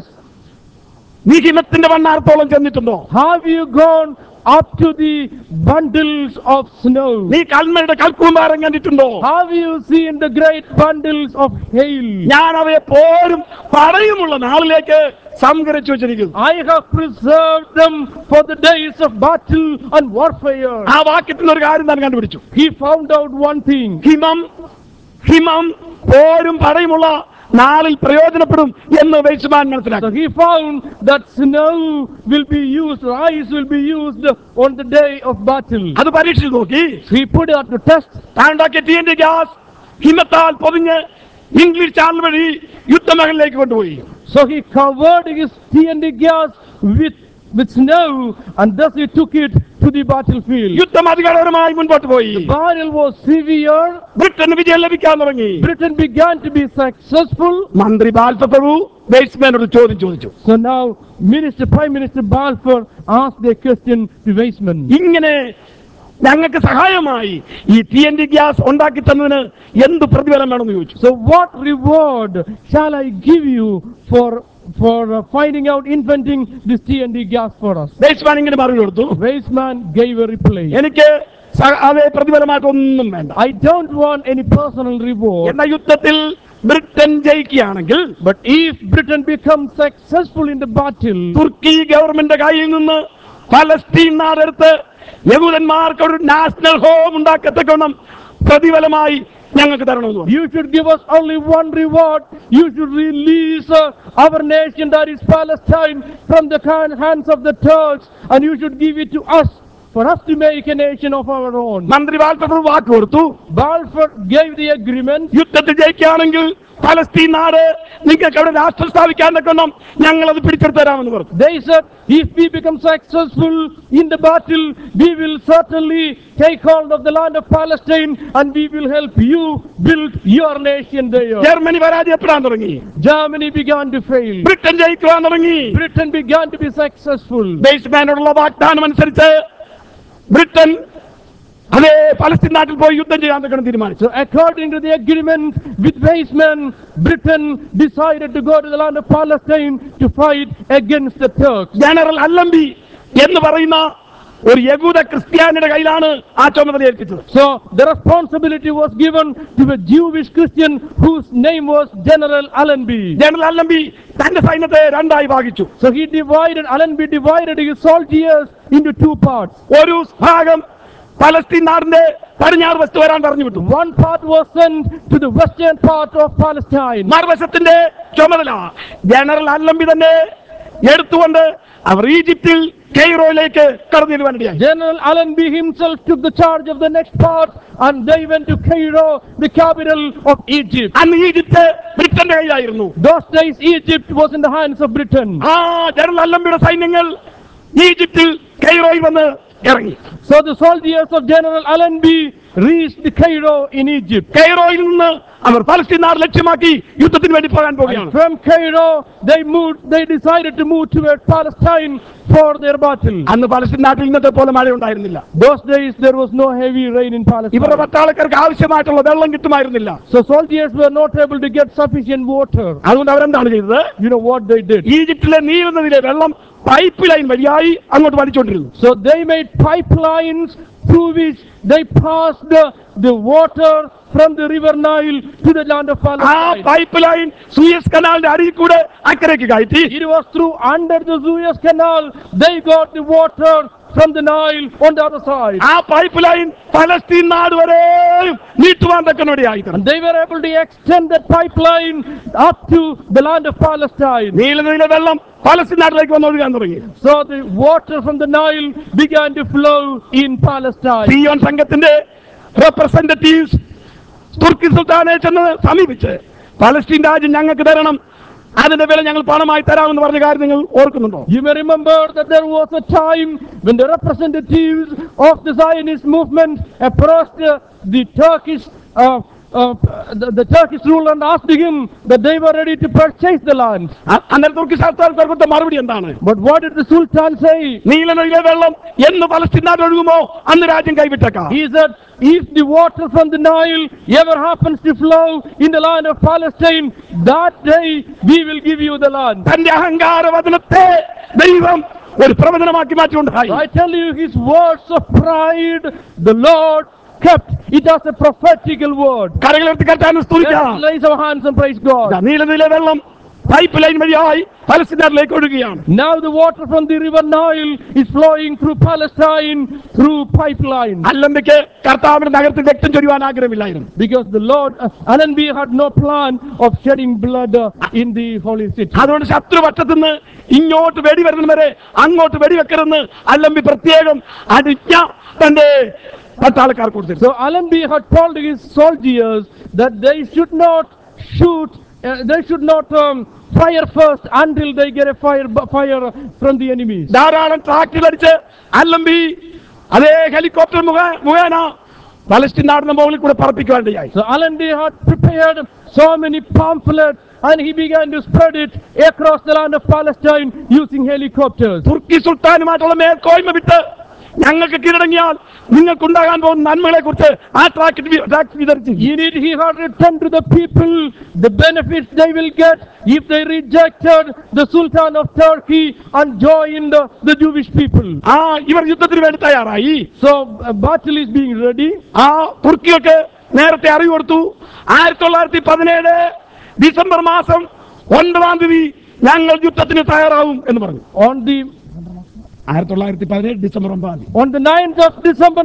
നീ ഹിമത്തിന്റെ വണ്ണാർത്തോളം ചെന്നിട്ടുണ്ടോ Have you gone up to the bundles of snow? നീ കൽമയുടെ കൽക്കൂമ്പാരം കണ്ടിട്ടുണ്ടോ Have you seen the great bundles of hail? ഞാൻ അവയെ പോരും പടയുമുള്ള നാളിലേക്ക് സംഹരിച്ചു വെച്ചിരിക്കുന്നു I have preserved them for the days of battle and warfare. ആ വാക്യത്തിൽ ഒരു കാര്യം താൻ കണ്ടുപിടിച്ചു He found out one thing. ഹിമം ഹിമം പോരും പടയുമുള്ള നാളിൽ പ്രയോജനപ്പെടും എന്ന് വെയ്സ്മാൻ So മനസ്സിലാക്കി he found that snow will be used, or ice will be used on the day of battle. അത് പരീക്ഷിച്ച് നോക്കി So he put it out to test. താൻ ഉണ്ടാക്കിയ ടി എൻ ഗ്യാസ് ഹിമത്താൽ പൊതിഞ്ഞ് ഇംഗ്ലീഷ് ചാനൽ വഴി യുദ്ധമഹലിലേക്ക് കൊണ്ടുപോയി So he covered his TNT gas with, with snow and thus he took it to the battlefield. യുദ്ധം അധികാരപരമായി മുൻപോട്ട് പോയി Battle was severe. ബ്രിട്ടന് വിജയം ലഭിക്കാൻ തുടങ്ങി Britain began to be successful. മന്ത്രി ബാൽഫപ്രഭു വെയ്സ്മാനോട് ചോദ്യം ചോദിച്ചു So now Minister, Prime Minister Balfour asked the question to Weizmann. ഇങ്ങനെ ഞങ്ങൾക്ക് സഹായമായി ഈ ടി എൻ ഡി ഗ്യാസ് ഉണ്ടാക്കി തന്നതിന് എന്ത് പ്രതിഫലം വേണമെന്ന് ചോദിച്ചു So what reward shall I give you for for uh, finding out inventing this TNT gas for us? Weizmann ഇങ്ങനെ മറുപടി കൊടുത്തു Weizmann gave a reply. എനിക്ക് സ- അതേ പ്രതിഫലമായിട്ടൊന്നും വേണ്ട I don't want any personal reward. എന്ന യുദ്ധത്തിൽ ബ്രിട്ടൻ ജയിക്കുകയാണെങ്കിൽ But if Britain becomes successful in the battle, തുർക്കി ഗവൺമെന്റ് കയ്യിൽ നിന്ന് ഫലസ്തീൻ നാടെടുത്ത് യഹൂദന്മാർക്ക് ഒരു നാഷണൽ ഹോം ഉണ്ടാക്കത്തക്കോണം പ്രതിഫലമായി ഞങ്ങൾക്ക് തരണമെന്ന് പറഞ്ഞു you should give us only one reward. You should release uh, our nation, that is Palestine, from the kind- hands of the Turks, and you should give it to us for us to make a nation of our own. മന്ത്രി വാൽപ്പർ വാക്ക് കൊടുത്തു Balfour gave the agreement. യുദ്ധത്തിൽ ജയിക്കുകയാണെങ്കിൽ ഫലസ്തീൻ നാട് നിങ്ങൾക്ക് അവിടെ രാഷ്ട്രം സ്ഥാപിക്കാൻ തക്കണം ഞങ്ങൾ അത് പിടിച്ചെടുത്ത് തരാമെന്ന് പറഞ്ഞു They said, if we become successful in the battle, we will certainly take hold of the land of Palestine and we will help you build your nation there. Germany പരാജയപ്പെടാൻ തുടങ്ങി Germany began to fail. Britain ജയിക്കുവാൻ തുടങ്ങി Britain began to be successful. ബേസ്മാനോടുള്ള വാഗ്ദാനം അനുസരിച്ച് Britain അതേ Palestine നാട്ടിൽ പോയി യുദ്ധം ചെയ്യാൻ തക്കണം തീരുമാനിച്ചു So according to the agreement with Weizmann, Britain decided to go to the land of Palestine to fight against the Turks. General Allenby എന്ന് പറയുന്ന ഒരു യഹൂദ ക്രിസ്ത്യാനിയുടെ കയ്യിലാണ് ആ ചുമതല ഏൽപ്പിച്ചത് So the responsibility was given to a Jewish Christian whose name was General Allenby. General Allenby തന്റെ സൈന്യത്തെ രണ്ടായി ഭാഗിച്ചു So he divided, Allenby divided his soldiers into two parts. ഒരു ഭാഗം പലസ്തീൻ നാടിന്റെ പടിഞ്ഞാറ് വസ്തു വരാൻ പറഞ്ഞു വിട്ടു One part was sent to the western part of Palestine. മറുവശത്തിന്റെ ചുമതല ജനറൽ അല്ലമ്പി തന്നെ എടുത്തുകൊണ്ട് അവർ ഈജിപ്തിൽ കെയ്റോയിലേക്ക് കടന്നു ചെല്ലുവാനിടയായി General Allenby himself took the charge of the next part and they went to Cairo, the capital of Egypt. അന്ന് ഈജിപ്ത് ബ്രിട്ടന്റെ കയ്യിലായിരുന്നു Those days Egypt was in the hands of Britain. ആ ജനറൽ അല്ലമ്പിയുടെ സൈന്യങ്ങൾ ഈജിപ്തിൽ കെയ്റോയിൽ വന്ന് ഇറങ്ങി So the soldiers of General Allenby reached Cairo in Egypt. കെയ്റോയിൽ നിന്ന് അവർ പലസ്തീൻ നാട് ലക്ഷ്യമാക്കി യുദ്ധത്തിന് വേണ്ടി പോകാൻ And പോവുകയാണ് from Cairo, they moved, they decided to move toward Palestine for their battle. അന്ന് പലസ്തീൻ നാട്ടിൽ ഇന്നത്തെ പോലെ മഴ ഉണ്ടായിരുന്നില്ല Those days there was no heavy rain in ഇവരുടെ Palestine. പട്ടാളക്കാർക്ക് ആവശ്യമായിട്ടുള്ള വെള്ളം കിട്ടുമായിരുന്നില്ല So soldiers were not able to get sufficient water. അതുകൊണ്ട് അവരെന്താണ് ചെയ്തത് You know what they did? ഈജിപ്തിലെ നീൽ നദിയിലെ വെള്ളം പൈപ്പ് ലൈൻ വഴിയായി അങ്ങോട്ട് വലിച്ചുകൊണ്ടിരുന്നു So they made pipelines through which they passed the, the water from the river Nile to the land of ആ Palestine. പൈപ്പ് ലൈൻ സൂയസ് കനാലിന്റെ അടിയിൽ കൂടെ അക്കരയ്ക്ക് കയറ്റി It was through under the Suez Canal they got the water from the Nile on the other side. ആ pipeline Palestine നാട് വരെയും നീട്ടുവാൻ തക്കനോടെയായി And they were able to extend that pipeline up to the land of Palestine. നീലനദിയിലെ വെള്ളം Palestine നാട്ടിലേക്ക് വന്ന് ഒഴുകാൻ തുടങ്ങി So the water from the Nile began to flow in Palestine. Zion സംഘത്തിന്റെ representatives തുർക്കി സുൽത്താനെ ചെന്ന് സമീപിച്ച് പലസ്തീൻ രാജ്യം ഞങ്ങൾക്ക് തരണം അതിന്റെ വില ഞങ്ങൾ പണമായി തരാമെന്ന് പറഞ്ഞ കാര്യം നിങ്ങൾ ഓർക്കുന്നുണ്ടോ You may remember that there was a time when the representatives of the Zionist movement approached uh, the Turkish uh, uh, the, the Turkish ruler and asked him that they were ready to purchase the land. അ- അന്നേരം തുർക്കി സർക്കാർ കൊടുത്ത മറുപടി എന്താണ് But what did the Sultan say? നീലനദിയിലെ വെള്ളം എന്ന് Palestine നാട് ഒഴുകുമോ അന്ന് രാജ്യം കൈവിട്ടേക്കാം He said, if the water from the Nile ever happens to flow in the land of Palestine, that day we will give you the land. തന്റെ അഹങ്കാര വചനത്തെ ദൈവം ഒരു പ്രവചനമാക്കി മാറ്റിക്കൊണ്ടായി I tell you, his words of pride, the Lord kept it as a prophetical word. കരകളെടുത്ത് കറ്റാൻ സ്തുതിക്കാം Let's raise our hands and praise God. ദാ നീലനദിയിലെ വെള്ളം pipeline വഴിയായി പലസ്തീനാട്ടിലേക്ക് ഒഴുകുകയാണ് Now the water from the river Nile is flowing through Palestine through pipeline. അല്ലമ്പയ്ക്ക് കർത്താവിന്റെ നഗരത്തിൽ രക്തം ചൊരിയുവാൻ ആഗ്രഹമില്ലായിരുന്നു Because the Lord, uh, Allenby had no plan of shedding blood uh, in the holy city. അതുകൊണ്ട് ശത്രുപക്ഷത്തുനിന്ന് ഇങ്ങോട്ട് വെടി വരുന്നവരെ അങ്ങോട്ട് വെടിവെക്കരുതെന്ന് അല്ലമ്പി പ്രത്യേകം അടിഞ്ഞ തന്റെ പട്ടാളക്കാർക്ക് കൊടുത്തിരുന്നു So Allenby had told his soldiers that they should not shoot, uh, they should not um, fire first until they get a fire, fire from the enemies. ധാരാളം tractor അടിച്ച് അല്ലമ്പി അതേ ഹെലികോപ്റ്റർ മുഖ മുഖേന പലസ്തീൻ നാടിന്റെ മുകളിൽ കൂടെ പറപ്പിക്കുവാനിടയായി So Allenby had prepared so many pamphlets and he began to spread it across the land of Palestine using helicopters. തുർക്കി സുൽത്താനുമായിട്ടുള്ള മേൽക്കോയ്മ വിട്ട് ഞങ്ങൾക്ക് കീഴടങ്ങിയാൽ നിങ്ങൾക്കുണ്ടാകാൻ പോകുന്ന നന്മകളെ കുറിച്ച് ആ ട്രാക്ട് ട്രാക്ട് വിതരിച്ചു In it, he had written to the people the benefits they will get if they rejected the Sultan of Turkey and joined the, the Jewish people. ആ ഇവർ യുദ്ധത്തിന് വേണ്ടി തയ്യാറായി So, a battle is being ready. ആ തുർക്കിയൊക്കെ നേരത്തെ അറിവ് കൊടുത്തു ആയിരത്തി തൊള്ളായിരത്തി പതിനേഴ് ഡിസംബർ മാസം ഒൻപതാം തീയതി ഞങ്ങൾ യുദ്ധത്തിന് തയ്യാറാവും എന്ന് പറഞ്ഞു On the ആയിരത്തി തൊള്ളായിരത്തി പതിനേഴ് ഡിസംബർ ഒമ്പതാം തീയതി on the 9th of December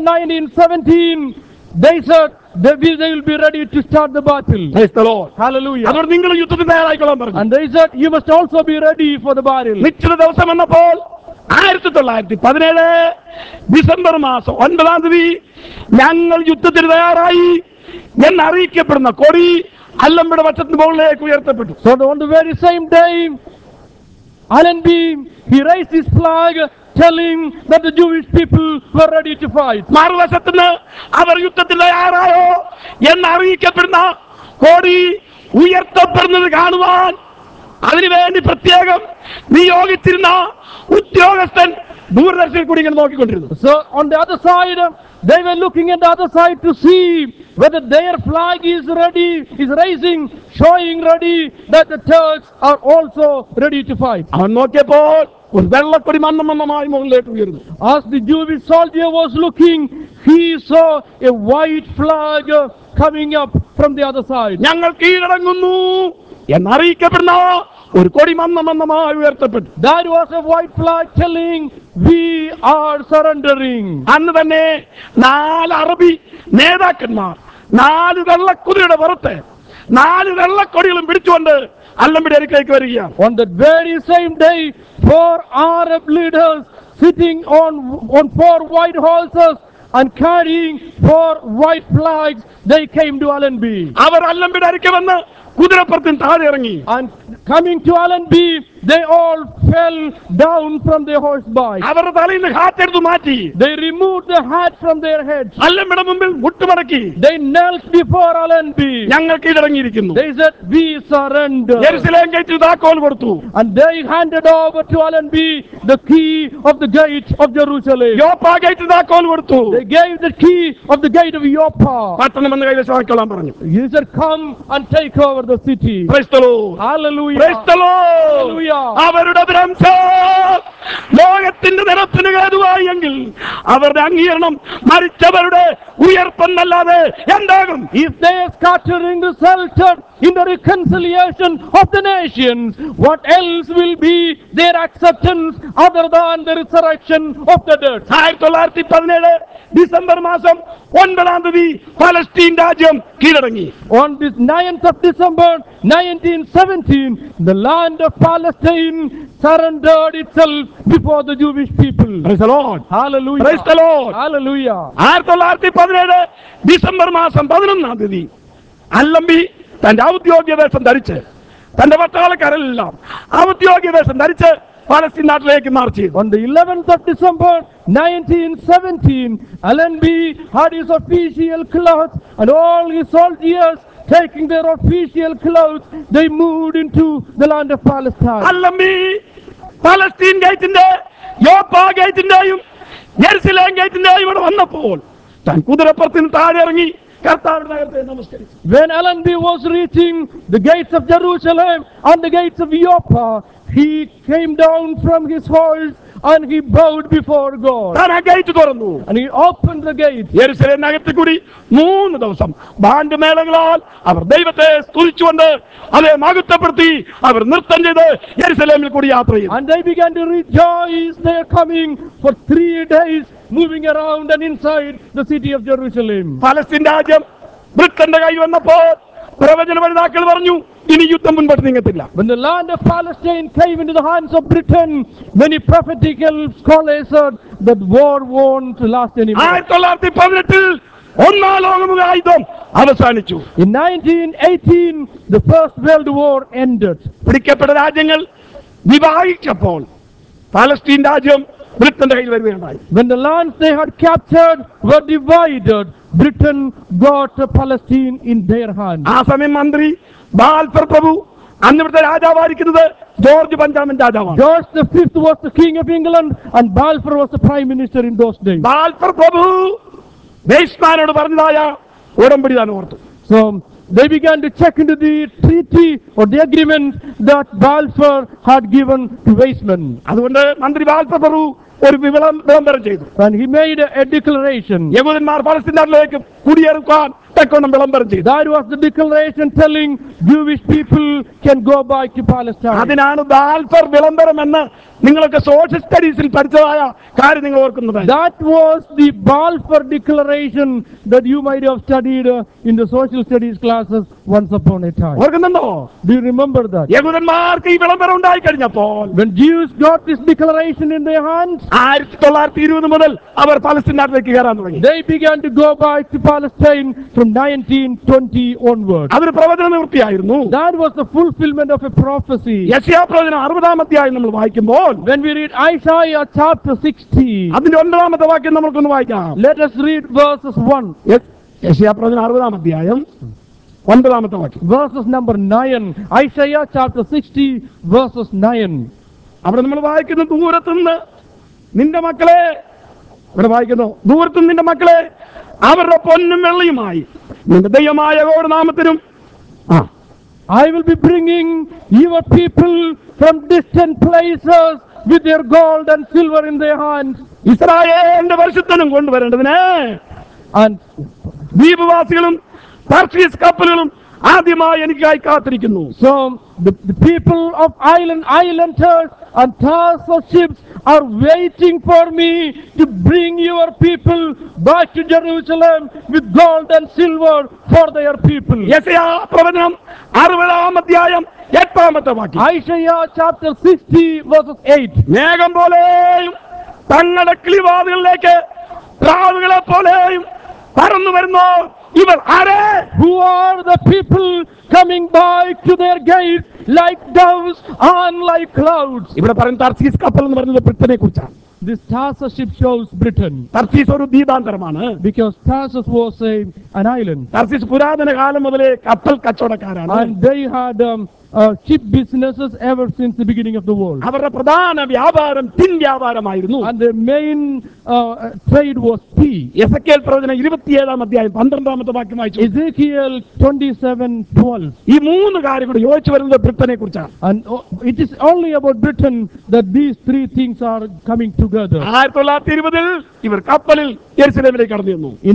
1917, they said they will, they will be ready to start the battle. Praise the Lord. Hallelujah. അതുകൊണ്ട് നിങ്ങൾ യുദ്ധത്തിന് തയ്യാറായിക്കൊള്ളാൻ പറഞ്ഞു And they said, You must also be ready for the battle. നിശ്ചിത ദിവസം വന്നപ്പോൾ ആയിരത്തി തൊള്ളായിരത്തി പതിനേഴ് ഡിസംബർ മാസം ഒൻപതാം തീയതി ഞങ്ങൾ യുദ്ധത്തിന് തയ്യാറായി എന്നറിയിക്കപ്പെടുന്ന കൊടി അല്ലമ്പയുടെ പക്ഷത്തിന് മുകളിലേക്ക് ഉയർത്തപ്പെട്ടു So, the- on the very same day, Allenby, he raised his flag telling that the Jewish people were ready to fight. മറുവശത്തുനിന്ന് അവർ യുദ്ധത്തിൽ തയ്യാറായോ എന്നറിയിക്കപ്പെടുന്ന കോടി ഉയർത്തപ്പെടുന്നത് കാണുവാൻ അതിനുവേണ്ടി പ്രത്യേകം നിയോഗിച്ചിരുന്ന ഉദ്യോഗസ്ഥൻ ദൂരദർശനിൽ കൂടി ഇങ്ങനെ നോക്കിക്കൊണ്ടിരുന്നു So, on the other side, they were looking at the other side to see whether their flag is ready, is raising, showing ready that the Turks are also ready to fight. അവൻ നോക്കിയപ്പോൾ ഒരു വെള്ളക്കൊടി മന്നം മന്നമായി മുകളിലേക്ക് ഉയർന്നു As the Jewish soldier was looking, he saw a white flag uh, coming up from the other side. ഞങ്ങൾ കീഴടങ്ങുന്നു എന്നറിയിക്കപ്പെടുന്ന ഒരു കൊടി Mannam മന്നമായി ഉയർത്തപ്പെട്ടു That was a white flag telling, We are surrendering. അന്ന് തന്നെ നാല് അറബി നേതാക്കന്മാർ നാല് വെള്ളക്കുതിരയുടെ പുറത്ത് നാല് വെള്ളക്കൊടികളും പിടിച്ചുകൊണ്ട് അല്ലമ്പിടി അടുക്കലേക്ക് വരികയാണ് On that very same day, four Arab leaders sitting on, on four white horses and carrying four white flags, they came to Allenby. അവർ അല്ലമ്പിടി അടുക്ക വന്ന് കുതിരപ്പുറത്തിന് താഴെ ഇറങ്ങി And coming to Allenby, they all fell down from their horse bike. അവരുടെ തലയിൽ നിന്ന് ഹാറ്റെടുത്ത് മാറ്റി They removed the hat from their heads. അല്ലമ്പിടെ മുമ്പിൽ മുട്ടുമടക്കി They knelt before Allenby. ഞങ്ങൾ കീഴടങ്ങിയിരിക്കുന്നു They said, We surrender. Jerusalem ഗേറ്റിൽ താക്കോൽ കൊടുത്തു And they handed over to Allenby the key of the gate of Jerusalem. യോപ്പ ഗേറ്റിൽ താക്കോൽ കൊടുത്തു They gave the key of the gate of Joppa. പട്ടണം എന്ന് കൈവശമാക്കിക്കൊള്ളാൻ പറഞ്ഞു He said, Come and take over the city. Praise the Lord. Hallelujah. Praise the Lord. Hallelujah. അവരുടെ ഭ്രംശം ലോകത്തിന്റെ നിരത്തിന് ഹേതുവായി എങ്കിൽ അവരുടെ അംഗീകരണം മരിച്ചവരുടെ ഉയർപ്പെന്നല്ലാതെ എന്താകും If they are scattering resulted in the reconciliation of the nations, what else will be their acceptance other than the resurrection of the dead? ആയിരത്തി തൊള്ളായിരത്തി പതിനേഴ് ഡിസംബർ മാസം ഒൻപതാം തീയതി പലസ്തീൻ രാജ്യം കീഴടങ്ങി On this 9th of December 1917, the land of Palestine surrendered itself before the Jewish people. Praise the Lord. Hallelujah. Praise the Lord. Hallelujah. ആയിരത്തി തൊള്ളായിരത്തി പതിനേഴ് ഡിസംബർ മാസം പതിനൊന്നാം തീയതി അല്ലമ്പി തന്റെ ഔദ്യോഗിക വേഷം ധരിച്ച് തന്റെ പട്ടാളക്കാരെല്ലാം ഔദ്യോഗിക വേഷം ധരിച്ച് പാലസ്തീൻ നാട്ടിലേക്ക് മാർച്ച് ചെയ്തു On the 11th of December 1917, Allenby had his official clothes and all his soldiers taking their official clothes, they moved into the land of Palestine. Allenby Palestine ഗേറ്റിന്റെ യോപ്പ ഗേറ്റിന്റെയും ജെറുസലേം ഗേറ്റിന്റെയും ഇവിടെ വന്നപ്പോൾ താൻ കുതിരപ്പുറത്തിന് താഴെ ഇറങ്ങി കർത്താവിന്റെ നഗരത്തെ നമസ്കരിച്ചു When Allenby was reaching the gates of Jerusalem and the gates of Joppa, he came down from his horse and he bowed before God. താൻ ആ ഗേറ്റ് തുറന്നു And he opened the gate. യെരുസലേമിനകത്ത് കൂടി മൂന്ന് ദിവസം ബാൻഡ് മേളങ്ങളാൽ അവർ ദൈവത്തെ സ്തുതിച്ചുകൊണ്ട് അവരെ മഹത്വപ്പെടുത്തി അവർ നൃത്തം ചെയ്ത് യെരുസലേമിൽ കൂടി യാത്ര ചെയ്തു And they began to rejoice. They are coming for three days, moving around and inside the city of Jerusalem. ഫലസ്തീൻ രാജ്യം ബ്രിട്ടന്റെ കയ്യിൽ വന്നപ്പോൾ പ്രവചന പഠിതാക്കൾ പറഞ്ഞു ഇനി യുദ്ധം മുൻപോട്ട് നീങ്ങത്തില്ല When the land of Palestine came into the hands of Britain, many prophetical scholars said that war won't last anymore. ആയിരത്തി തൊള്ളായിരത്തി പതിനെട്ടിൽ ഒന്നാം ലോകമഹായുദ്ധം അവസാനിച്ചു In 1918, the First World War ended. പിടിക്കപ്പെട്ട രാജ്യങ്ങൾ വിഭാഗിച്ചപ്പോൾ പാലസ്തീൻ രാജ്യം ബ്രിട്ടന്റെ കയ്യിൽ വരികയുണ്ടായി When the lands they had captured were divided, Britain got Palestine in their hands. ആ സമയം മന്ത്രി ബാൽഫർ പ്രഭു അന്ന് ഇവിടുത്തെ രാജാവായിരിക്കുന്നത് ജോർജ് പഞ്ചാമൻ രാജാവാണ് George the Fifth was the king of England, and Balfour was the prime minister in those days. Balfour പ്രഭു വെയ്സ്മാനോട് പറഞ്ഞതായ ഉടമ്പടി താൻ ഓർത്തു So they began to check into the treaty or the agreement that Balfour had given to Weizmann. അതുകൊണ്ട് മന്ത്രി Balfour പ്രഭു ഒരു വിവളം വിളംബരം ചെയ്തു And he made a, a declaration. യഹൂദന്മാർ പലസ്തീൻ നാട്ടിലേക്ക് കുടിയേറുവാൻ തക്കവണ്ണം വിളംബരം ചെയ്തു That was the declaration telling Jewish people can go back to Palestine. അതിനാണ് ബാൽഫർ വിളംബരം എന്ന് നിങ്ങളൊക്കെ സോഷ്യൽ സ്റ്റഡീസിൽ പഠിച്ചതായ കാര്യം നിങ്ങൾ ഓർക്കുന്നത് That was the Balfour declaration that you might have studied uh, in the social studies classes once upon a time. ഓർക്കുന്നുണ്ടോ Do you remember that? യഹൂദന്മാർക്ക് ഈ വിളംബരം ഉണ്ടായി കഴിഞ്ഞപ്പോൾ When Jews got this declaration in their hands, ആയിരത്തി തൊള്ളായിരത്തി ഇരുപത് മുതൽ അവർ പലസ്തീൻ നാട്ടിലേക്ക് കയറാൻ തുടങ്ങി they began to go back to Palestine from 1920 onward. അതൊരു പ്രവചന നിവൃത്തിയായിരുന്നു That was the fulfillment of a prophecy. യശയാ പ്രവചനം അറുപതാമത്തെയായി നമ്മൾ വായിക്കുമ്പോൾ When we read Isaiah chapter 60, അതിന്റെ ഒൻപതാമത്തെ വാക്യം നമുക്കൊന്ന് വായിക്കാം let us read verses 1, യ- യശയാ പ്രവചനം അറുപതാം അധ്യായം ഒൻപതാമത്തെ വാക്യം verses number 9. Isaiah chapter 60, verses 9. അവിടെ നമ്മൾ വായിക്കുന്നു ദൂരത്തുനിന്ന് നിന്റെ മക്കളെ ഇവിടെ വായിക്കുന്നു ദൂരത്തുനിന്ന് നിന്റെ മക്കളെ അവരുടെ പൊന്നും വെള്ളിയുമായി നിന്റെ ദൈവമായ യഹോവയുടെ നാമത്തിനും ആ I will be bringing your people from distant places with their gold and silver in their hands. ഇസ്രായേലിന്റെ പരിശുദ്ധനും കൊണ്ടുവരേണ്ടതിന് And ദ്വീപവാസികളും പർച്ചീസ് കപ്പലുകളും ആദ്യമായി എനിക്കായി കാത്തിരിക്കുന്നു so the, the people of island islanders and Tarsus ships are waiting for me to bring your people back to Jerusalem with gold and silver for their people. യശയാ പ്രവചനം അറുപതാം അധ്യായം എട്ടാമത്തെ വാക്യം Isaiah chapter 60 verses 8. മേഘം പോലെയും തങ്ങളുടെ കിളിവാതുകളിലേക്ക് പ്രാവുകളെ പോലെയും പറന്നു വരുന്നു ഇവർ ആരെ Who are the people coming back to their gates like doves and like clouds? ഇവിടെ പറയുന്ന തർസീസ് കപ്പൽ എന്ന് പറയുന്നത് ബ്രിട്ടനെ കുറിച്ചാണ് This Tarsus ship shows Britain Tarshish ഒരു ദ്വീപാന്തരമാണ് because Tarsus was a, an island Tarshish പുരാതന കാലം മുതലേ കപ്പൽ കച്ചവടക്കാരാണ് and they had um, uh, ship businesses ever since the beginning of the world. അവരുടെ പ്രധാന വ്യാപാരം ടിൻ വ്യാപാരമായിരുന്നു And their main uh, trade was tea. Ezekiel പ്രവചനം ഇരുപത്തിയേഴാം അധ്യായം പന്ത്രണ്ടാമത്തെ വാക്യം വായിച്ചു Ezekiel 27 12. ഈ മൂന്ന് കാര്യം കൂടി യോജിച്ചു വരുന്നത് ബ്രിട്ടനെ കുറിച്ചാണ് And oh, it is only about Britain that these three things are coming together. ആയിരത്തി തൊള്ളായിരത്തി ഇരുപതിൽ ഇവർ കപ്പലിൽ യെരുസലേമിലേക്ക് കടന്നു ചെന്നു In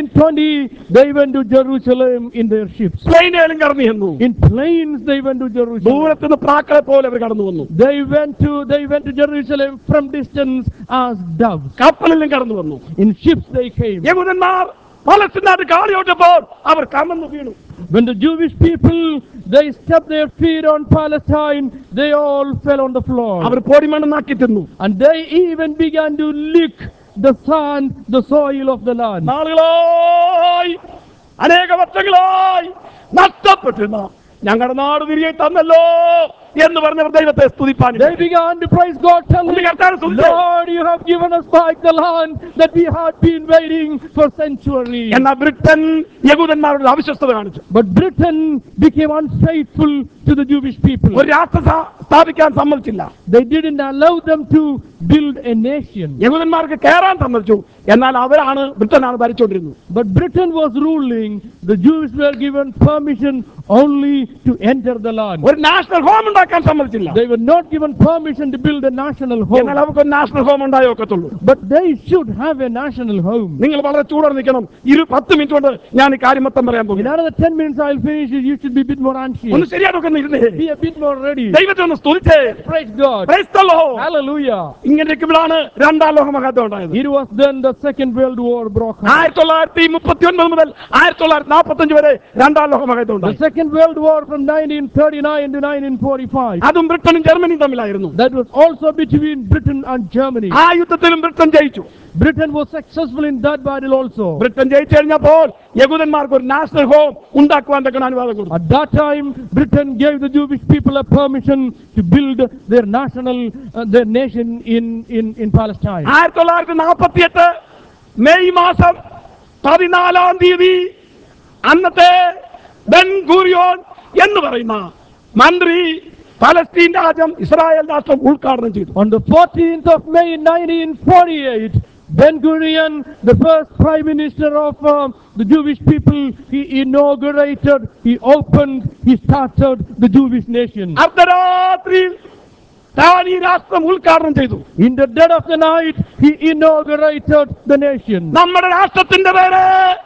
1920, they went to Jerusalem in their ships. പ്ലെയിനുകളും കടന്നു ചെന്നു In planes, they went to Jerusalem. ദൂരത്തുനിന്ന് പ്രാക്കളെ പോലെ അവർ കടന്നു വന്നു They went to they went to Jerusalem from distance as doves. കപ്പലിലും കടന്നു വന്നു In ships they came. യഹൂദന്മാർ പലസ്തീനാട്ട് കാളിയോട്ടപ്പോൾ അവർ കമന്നു വീണു When the Jewish people they stepped their feet on Palestine, they all fell on the floor. അവർ പൊടിമണ്ണാക്കി തിന്നു And they even began to lick the sand, the soil of the land. നാളുകളായി അനേക വർഷങ്ങളായി നഷ്ടപ്പെട്ടിരുന്ന ഞങ്ങളുടെ നാട് തിരികെ തന്നല്ലോ എന്ന് പറഞ്ഞവർ ദൈവത്തെ സ്തുതിപ്പാൻ They began to praise God, telling, ഒന്ന് കർത്താവിനെ സ്തുതിച്ചേ. Lord, you have given us back the land that we had been waiting for centuries. എന്നാൽ ബ്രിട്ടൻ യഹൂദന്മാരുടെ അവിശ്വസ്തത കാണിച്ചു But Britain became unfaithful to the Jewish people. ഒരു രാഷ്ട്ര സ്ഥാ- സ്ഥാപിക്കാൻ സമ്മതിച്ചില്ല They didn't allow them to build a nation. യഹൂദന്മാർക്ക് കയറാൻ സമ്മതിച്ചു എന്നാൽ അവരാണ് ബ്രിട്ടനാണ് ഭരിച്ചുകൊണ്ടിരുന്നത് But Britain was ruling. The Jews were given permission only to enter the land. ഒരു നാഷണൽ ഹോം ഉണ്ടാക്കി ഉണ്ടാക്കാൻ സമ്മതിച്ചില്ല They were not given permission to build a national എന്നാൽ home. അവർക്ക് ഒരു നാഷണൽ ഹോം ഉണ്ടായേ ഒക്കത്തുള്ളൂ But they should have a national home. നിങ്ങൾ വളരെ ചൂടോടെ നിൽക്കണം ഇരു പത്ത് മിനിറ്റ് കൊണ്ട് ഞാൻ ഈ കാര്യം മൊത്തം പറയാൻ In പോകും another 10 minutes, I'll finish it. You should be a bit more anxious. ഒന്ന് ശരിയായിട്ടൊക്കെ ഒന്ന് ഇരുന്നേ Be a bit more ready. ദൈവത്തെ ഒന്ന് സ്തുതിച്ചേ Praise God. Praise the Lord. Hallelujah. ഇങ്ങനെ ഇരിക്കുമ്പോഴാണ് രണ്ടാം ലോകമഹാത്മം ഉണ്ടായത് It was then the Second World War broke out. ആയിരത്തി തൊള്ളായിരത്തി മുപ്പത്തി ഒൻപത് മുതൽ ആയിരത്തി തൊള്ളായിരത്തി നാൽപ്പത്തി അഞ്ച് വരെ രണ്ടാം ലോകമഹാത്മം The ഉണ്ടായി Second World War from 1939 to 1945. അതും ബ്രിട്ടനും ജർമ്മനിയും തമ്മിലായിരുന്നു That was also between Britain and Germany. ആ യുദ്ധത്തിലും ബ്രിട്ടൻ ജയിച്ചു Britain was successful in that battle also. Britain ജയിച്ചു കഴിഞ്ഞപ്പോൾ യഹൂദന്മാർക്ക് ഒരു നാഷണൽ ഹോം ഉണ്ടാക്കുവാൻ തക്ക അനുവാദം കൊടുത്തു At that time, Britain gave the Jewish people a permission to build their national, uh, their nation in, in, in Palestine. ആയിരത്തി തൊള്ളായിരത്തി നാൽപ്പത്തി എട്ട് മെയ് മാസം പതിനാലാം തീയതി അന്നത്തെ ബെൻ ഗൂറിയോൻ എന്ന് പറയുന്ന മന്ത്രി പലസ്തീൻ രാജ്യം ഇസ്രായേൽ രാഷ്ട്രം ഉദ്ഘാടനം ചെയ്തു On the 14th of May 1948, Ben Gurion, the first prime minister of uh, the Jewish people, he inaugurated, he opened, he started the Jewish nation. അർദ്ധരാത്രിയിൽ താൻ ഈ രാഷ്ട്രം ഉദ്ഘാടനം ചെയ്തു In the dead of the night, he inaugurated the nation. നമ്മുടെ രാഷ്ട്രത്തിന്റെ പേര്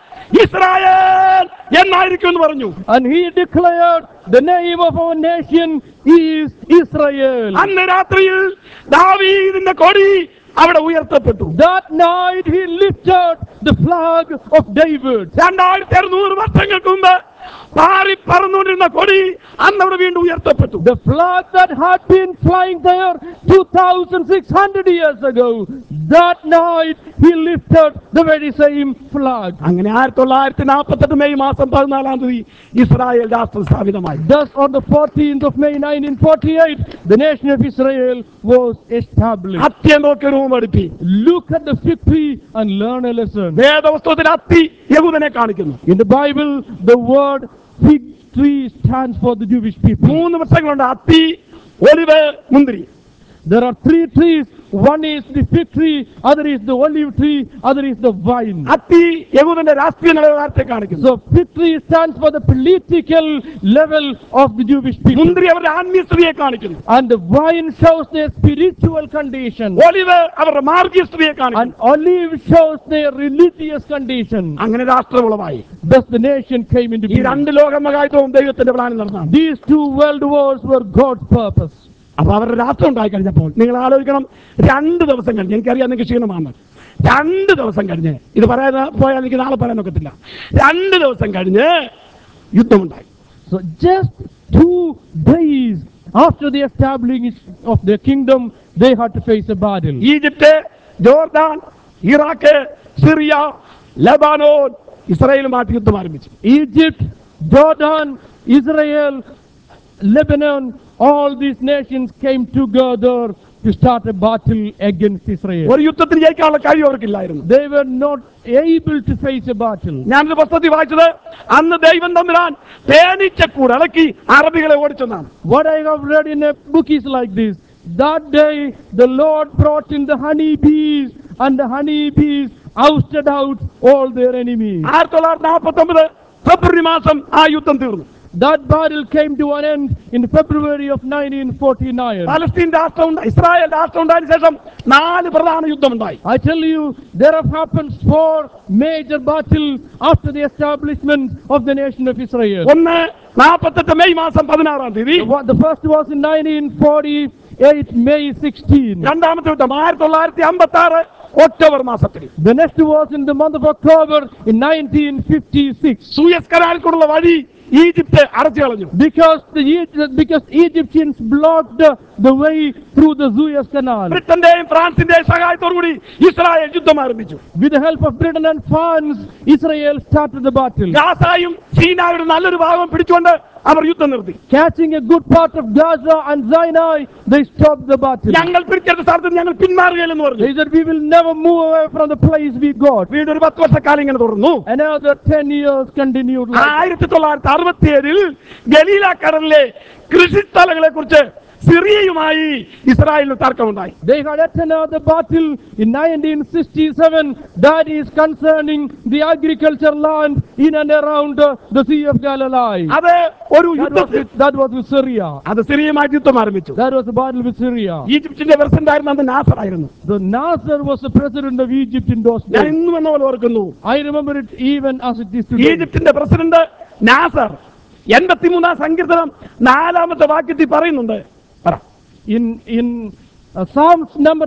Israel എന്നായിരിക്കും എന്ന് പറഞ്ഞു And he declared the name of our nation is Israel. അന്ന് രാത്രിയിൽ ദാവീദിന്റെ കൊടി അവിടെ ഉയർത്തപ്പെട്ടു That night he lifted the flag of David. രണ്ടായിരത്തി അറുന്നൂറ് വർഷങ്ങൾക്ക് മുമ്പ് പാറി പറന്നുകൊണ്ടിരുന്ന കൊടി അന്ന് അവിടെ വീണ്ടും ഉയർത്തപ്പെട്ടു The flag that had been flying there 2,600 years ago, that night he lifted the very same flag. അങ്ങനെ ആയിരത്തി തൊള്ളായിരത്തി നാൽപ്പത്തെട്ട് മെയ് മാസം പതിനാലാം തീയതി ഇസ്രായേൽ രാഷ്ട്രം സ്ഥാപിതമായി Thus, on the 14th of May 1948, the nation of Israel was established. അത്യം നോക്കി രൂപം എടുപ്പി Look at the fig tree and learn a lesson. വേദവസ്തുത്തിൽ അത്തി യഹൂദനെ കാണിക്കുന്നു In the Bible, the word fig tree stands for the Jewish people. മൂന്ന് വൃക്ഷങ്ങളുണ്ട് അത്തി olive മുന്തിരി There are three trees. One is the fig tree, other is the olive tree, other is the vine. അത്തി യഹൂദന്റെ രാഷ്ട്രീയ നിലവാരത്തെ കാണിക്കുന്നു So fig tree stands for the political level of the Jewish people. മുന്തിരി അവരുടെ ആത്മീയസ്ഥിതിയെ കാണിക്കുന്നു And the vine shows their spiritual condition. ഒലിവ് അവരുടെ മാർഗീയ സ്ഥിതിയെ And കാണിക്കുന്നു olive shows their religious condition. അങ്ങനെ രാഷ്ട്രമുളവായി Thus the nation came into ഈ being. രണ്ട് ലോകമഹായുദ്ധവും ദൈവത്തിന്റെ പ്ലാനിൽ നടന്നാണ് These two world wars were God's purpose. അപ്പൊ അവരുടെ രാഷ്ട്രം ഉണ്ടായി കഴിഞ്ഞപ്പോൾ നിങ്ങൾ ആലോചിക്കണം രണ്ട് ദിവസം കഴിഞ്ഞ് എനിക്കറിയാം നിങ്ങൾക്ക് ക്ഷീണമാണ് രണ്ട് ദിവസം കഴിഞ്ഞ് ഇത് പറയാൻ പോയാൽ എനിക്ക് നാളെ പറയാൻ ഒക്കത്തില്ല രണ്ട് ദിവസം കഴിഞ്ഞ് യുദ്ധമുണ്ടായി So just two days after the establishing of their kingdom, they had to face a battle. Egypt Jordan Iraq Syria Lebanon ഇസ്രായേലുമായിട്ട് യുദ്ധം ആരംഭിച്ചു Egypt, Jordan, Israel, Lebanon, all these nations came together to start a battle against Israel. ഒരു യുദ്ധത്തിന് ജയിക്കാനുള്ള കഴിവ് അവർക്കില്ലായിരുന്നു They were not able to face a battle. ഞാനൊരു പുസ്തകത്തിൽ വായിച്ചത് അന്ന് ദൈവം തമ്മിലാൻ തേനീച്ചക്കൂട് ഇളക്കി അറബികളെ ഓടിച്ചെന്നാണ് What I have read in a book is like this. That day the Lord brought in the honeybees, and the honeybees ousted out all their enemies. ആയിരത്തി തൊള്ളായിരത്തി നാൽപ്പത്തി ഒമ്പത് ഫെബ്രുവരി മാസം ആ യുദ്ധം തീർന്നു That battle came to an end in February of 1949. Palestine രാഷ്ട്രം ഉണ്ട് ഇസ്രായേൽ രാഷ്ട്രം ഉണ്ടായതിനു ശേഷം നാല് പ്രധാന യുദ്ധമുണ്ടായി I tell you, there have happened four major battles after the establishment of the nation of Israel. ഒന്ന് നാൽപ്പത്തെട്ട് മെയ് മാസം പതിനാറാം തീയതി The one- the first was in 1948, May 16. രണ്ടാമത്തെ യുദ്ധം ആയിരത്തി തൊള്ളായിരത്തി അമ്പത്തി ആറ് ഒക്ടോബർ മാസത്തിൽ The next was in the month of October in 1956. Suez കനാലിൽ കൂടെയുള്ള വഴി ഈജിപ്ത് അടച്ചു കളഞ്ഞു Because the Egy- because Egyptians blocked the, the way through the Suez Canal. ബ്രിട്ടന്റെയും ഫ്രാൻസിന്റെയും സഹായത്തോടുകൂടി ഇസ്രായേൽ യുദ്ധം ആരംഭിച്ചു With the help of Britain and France, Israel started the battle. ഗാസായും ചീനായുടെ നല്ലൊരു ഭാഗം പിടിച്ചുകൊണ്ട് അവർ യുദ്ധം നിർത്തി Catching a good part of Gaza and Sinai, they stopped the battle. ഞങ്ങൾ പിടിച്ചെടുത്ത സ്ഥലത്ത് ഞങ്ങൾ പിന്മാറുകയില്ലെന്ന് പറഞ്ഞു They said, We will never move away from the place we got. വീണ്ടും ഒരു പത്ത് വർഷക്കാലം ഇങ്ങനെ തുടർന്നു Another 10 years continued like ആയിരത്തി തൊള്ളായിരത്തി അറുപത്തിയേഴിൽ ഗലീല കടലിലെ കൃഷിസ്ഥലങ്ങളെ കുറിച്ച് സിറിയയുമായി ഇസ്രായേലിന് തർക്കമുണ്ടായി They had yet another battle in 1967 that is concerning the agriculture land in and around uh, the Sea of Galilee. അത് ഒരു That was, യുദ്ധത്തിൽ with, that was with Syria. അത് സിറിയയുമായി യുദ്ധം ആരംഭിച്ചു That was a battle with Syria. ഈജിപ്തിന്റെ president ആയിരുന്ന അന്ന് നാസർ ആയിരുന്നു The Nasser was the president of Egypt in those ഞാൻ days. ഇന്നും എന്ന പോലെ ഓർക്കുന്നു I remember it even as it is today. ഈജിപ്തിന്റെ പ്രസിഡന്റ് നാസർ എൺപത്തിമൂന്നാം സങ്കീർത്തനം നാലാമത്തെ വാക്യത്തിൽ പറയുന്നുണ്ട് പറ In in uh, Psalms number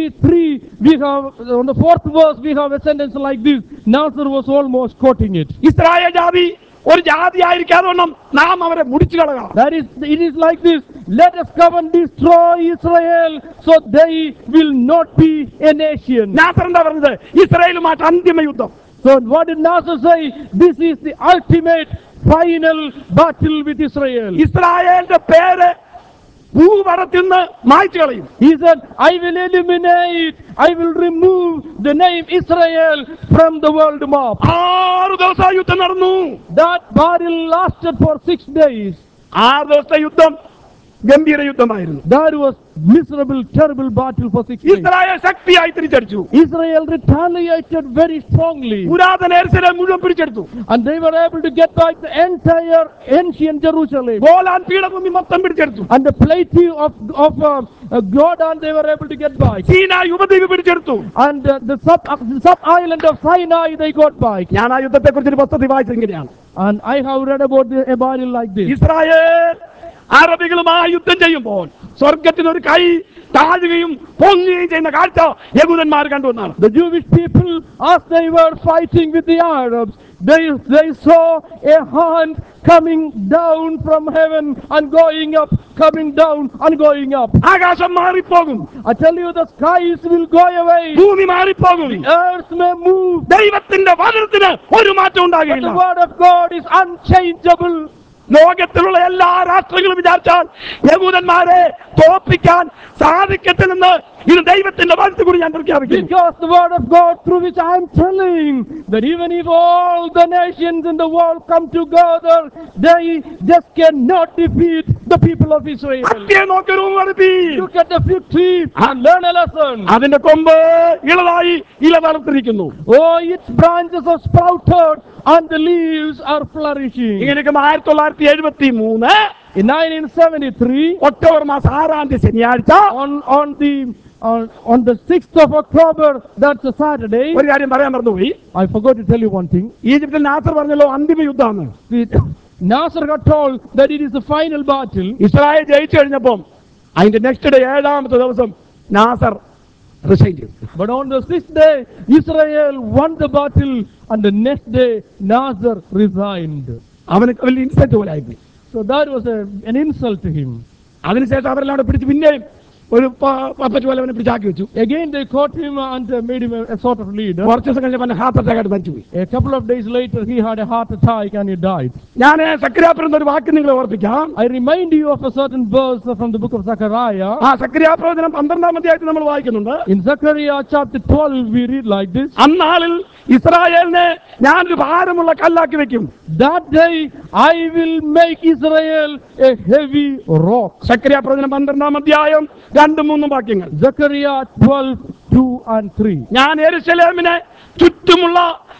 83, we have on the fourth verse we have a sentence like this. Nasser was almost quoting it. Israel ജാതി ഒരു ജാതി ആയിരിക്കാതെ വണ്ണം നാം അവരെ മുടിച്ചു കളയണം That is, it is like this. Let us come and destroy Israel, so they will not be a nation. Nasar എന്താ പറഞ്ഞത് ഇസ്രായേലുമായിട്ട് അന്തിമ യുദ്ധം So what did Nasser say? This is the ultimate, final battle with Israel. ഇസ്രായേലിന്റെ പേര് ഭൂപടത്തിൽ നിന്ന് മായ്ച്ചു കളയും He said, I will eliminate, I will remove the name Israel from the world map. ആറ് ദിവസം ആ യുദ്ധം നടന്നു That battle lasted for six days. ആറ് ദിവസത്തെ യുദ്ധം ഗംഭീര യുദ്ധമായിരുന്നു That was miserable, terrible battle for six days. Israel ശക്തിയായി തിരിച്ചടിച്ചു Israel retaliated very strongly. പുരാതന എരിശിലേം മുഴുവൻ പിടിച്ചെടുത്തു And they were able to get back the entire ancient Jerusalem. Golan പീഠഭൂമി മൊത്തം പിടിച്ചെടുത്തു And the plateau of, of uh, uh, Jordan they were able to get back. ചീന യുവദ്വീപ് പിടിച്ചെടുത്തു And uh, the sub, uh, the sub island of Sinai they got back. ഞാൻ ആ യുദ്ധത്തെ കുറിച്ച് ഒരു പുസ്തകത്തിൽ വായിച്ചത് ഇങ്ങനെയാണ് And I have read about the, a battle like this. Israel അറബികളുമായി യുദ്ധം ചെയ്യുമ്പോൾ സ്വർഗത്തിന് ഒരു കൈ താഴുകയും പൊങ്ങുകയും ചെയ്യുന്ന കാഴ്ച യഹൂദന്മാർ കണ്ടുവന്നാണ് The Jewish people, as they were fighting with the Arabs, they, they saw a hand coming down from heaven and going up, coming down and going up. ആകാശം മാറിപ്പോകും I tell you, the skies will go away. ഭൂമി മാറിപ്പോകും Earth may move, ദൈവത്തിന്റെ വചനത്തിന് ഒരു മാറ്റം but ഉണ്ടാകില്ല the word of God is unchangeable. ലോകത്തിലുള്ള എല്ലാ രാഷ്ട്രങ്ങളും വിചാരിച്ചാൽ യഹൂദന്മാരെ തോപ്പിക്കാൻ സാധിക്കത്തില്ലെന്ന് ഇത് ദൈവത്തിന്റെ വചനത്തെ കൂടി ഞാൻ പ്രഖ്യാപിക്കുന്നു Because the word of God, through which I am telling that even if all the nations in the world come together, they just cannot defeat the people of Israel. അത്യേ നോക്കി room അടുപ്പീൻ. Look at the fig tree and learn a lesson. അതിന്റെ കൊമ്പ് ഇളതായി ഇല വളർത്തിരിക്കുന്നു Oh, its branches are sprouted and the leaves are flourishing. ഇങ്ങനെയൊക്കെ ആയിരത്തി തൊള്ളായിരത്തി എഴുപത്തി മൂന്ന് In 1973, October മാസം ആറാം തീയതി ശനിയാഴ്ച on, on the on, on the 6th of October, that's a Saturday. ഒരു കാര്യം പറയാൻ മറന്നുപോയി I forgot to tell you one thing. ഈജിപ്തിൽ നാസർ പറഞ്ഞല്ലോ അന്തിമ യുദ്ധമാണ് The, Nasser got told that it is the final battle. Israel ജയിച്ചു കഴിഞ്ഞപ്പം അതിന്റെ നെക്സ്റ്റ് ഡേ ഏഴാമത്തെ ദിവസം നാസർ റിസൈൻ ചെയ്തു But on the sixth day, Israel won the battle, and the next day, Nasser resigned. അവന് വലിയ ഇൻസെന്റ് പോലെ ആയിപ്പോയി So that was a, an insult to him. അതിനുശേഷം അവരെല്ലാം അവിടെ പിടിച്ച് പിന്നെയും ഒരു പപ്പറ്റ് പോലെ അവനെ പിടിച്ചാക്കി വെച്ചു Again, they caught him and uh, made him a, a sort of leader. കുറച്ച് ദിവസം കഴിഞ്ഞപ്പോൾ ഹാർട്ട് അറ്റാക്ക് ആയിട്ട് മരിച്ചുപോയി A couple of days later, he had a heart attack and he died. ഞാൻ സക്രിയാപ്പുരം ഒരു വാക്ക് നിങ്ങളെ ഓർപ്പിക്കാം I remind you of a certain verse from the book of Zechariah. ആ സക്രിയാപ്രവചനം പന്ത്രണ്ടാം അധ്യായത്തിൽ നമ്മൾ വായിക്കുന്നുണ്ട് In Zechariah chapter 12, we read like this അന്നാളിൽ ഇസ്രായേലിനെ ഞാനൊരു ഭാരമുള്ള കല്ലാക്കി വെക്കും That day, I will make Israel a heavy rock. സക്രിയാപ്രവചനം പന്ത്രണ്ടാം അധ്യായം രണ്ടും മൂന്നും വാക്യങ്ങൾ Zechariah 12, 2 and 3. ഞാൻ എരുശലേമിനെ ചുറ്റുമുള്ള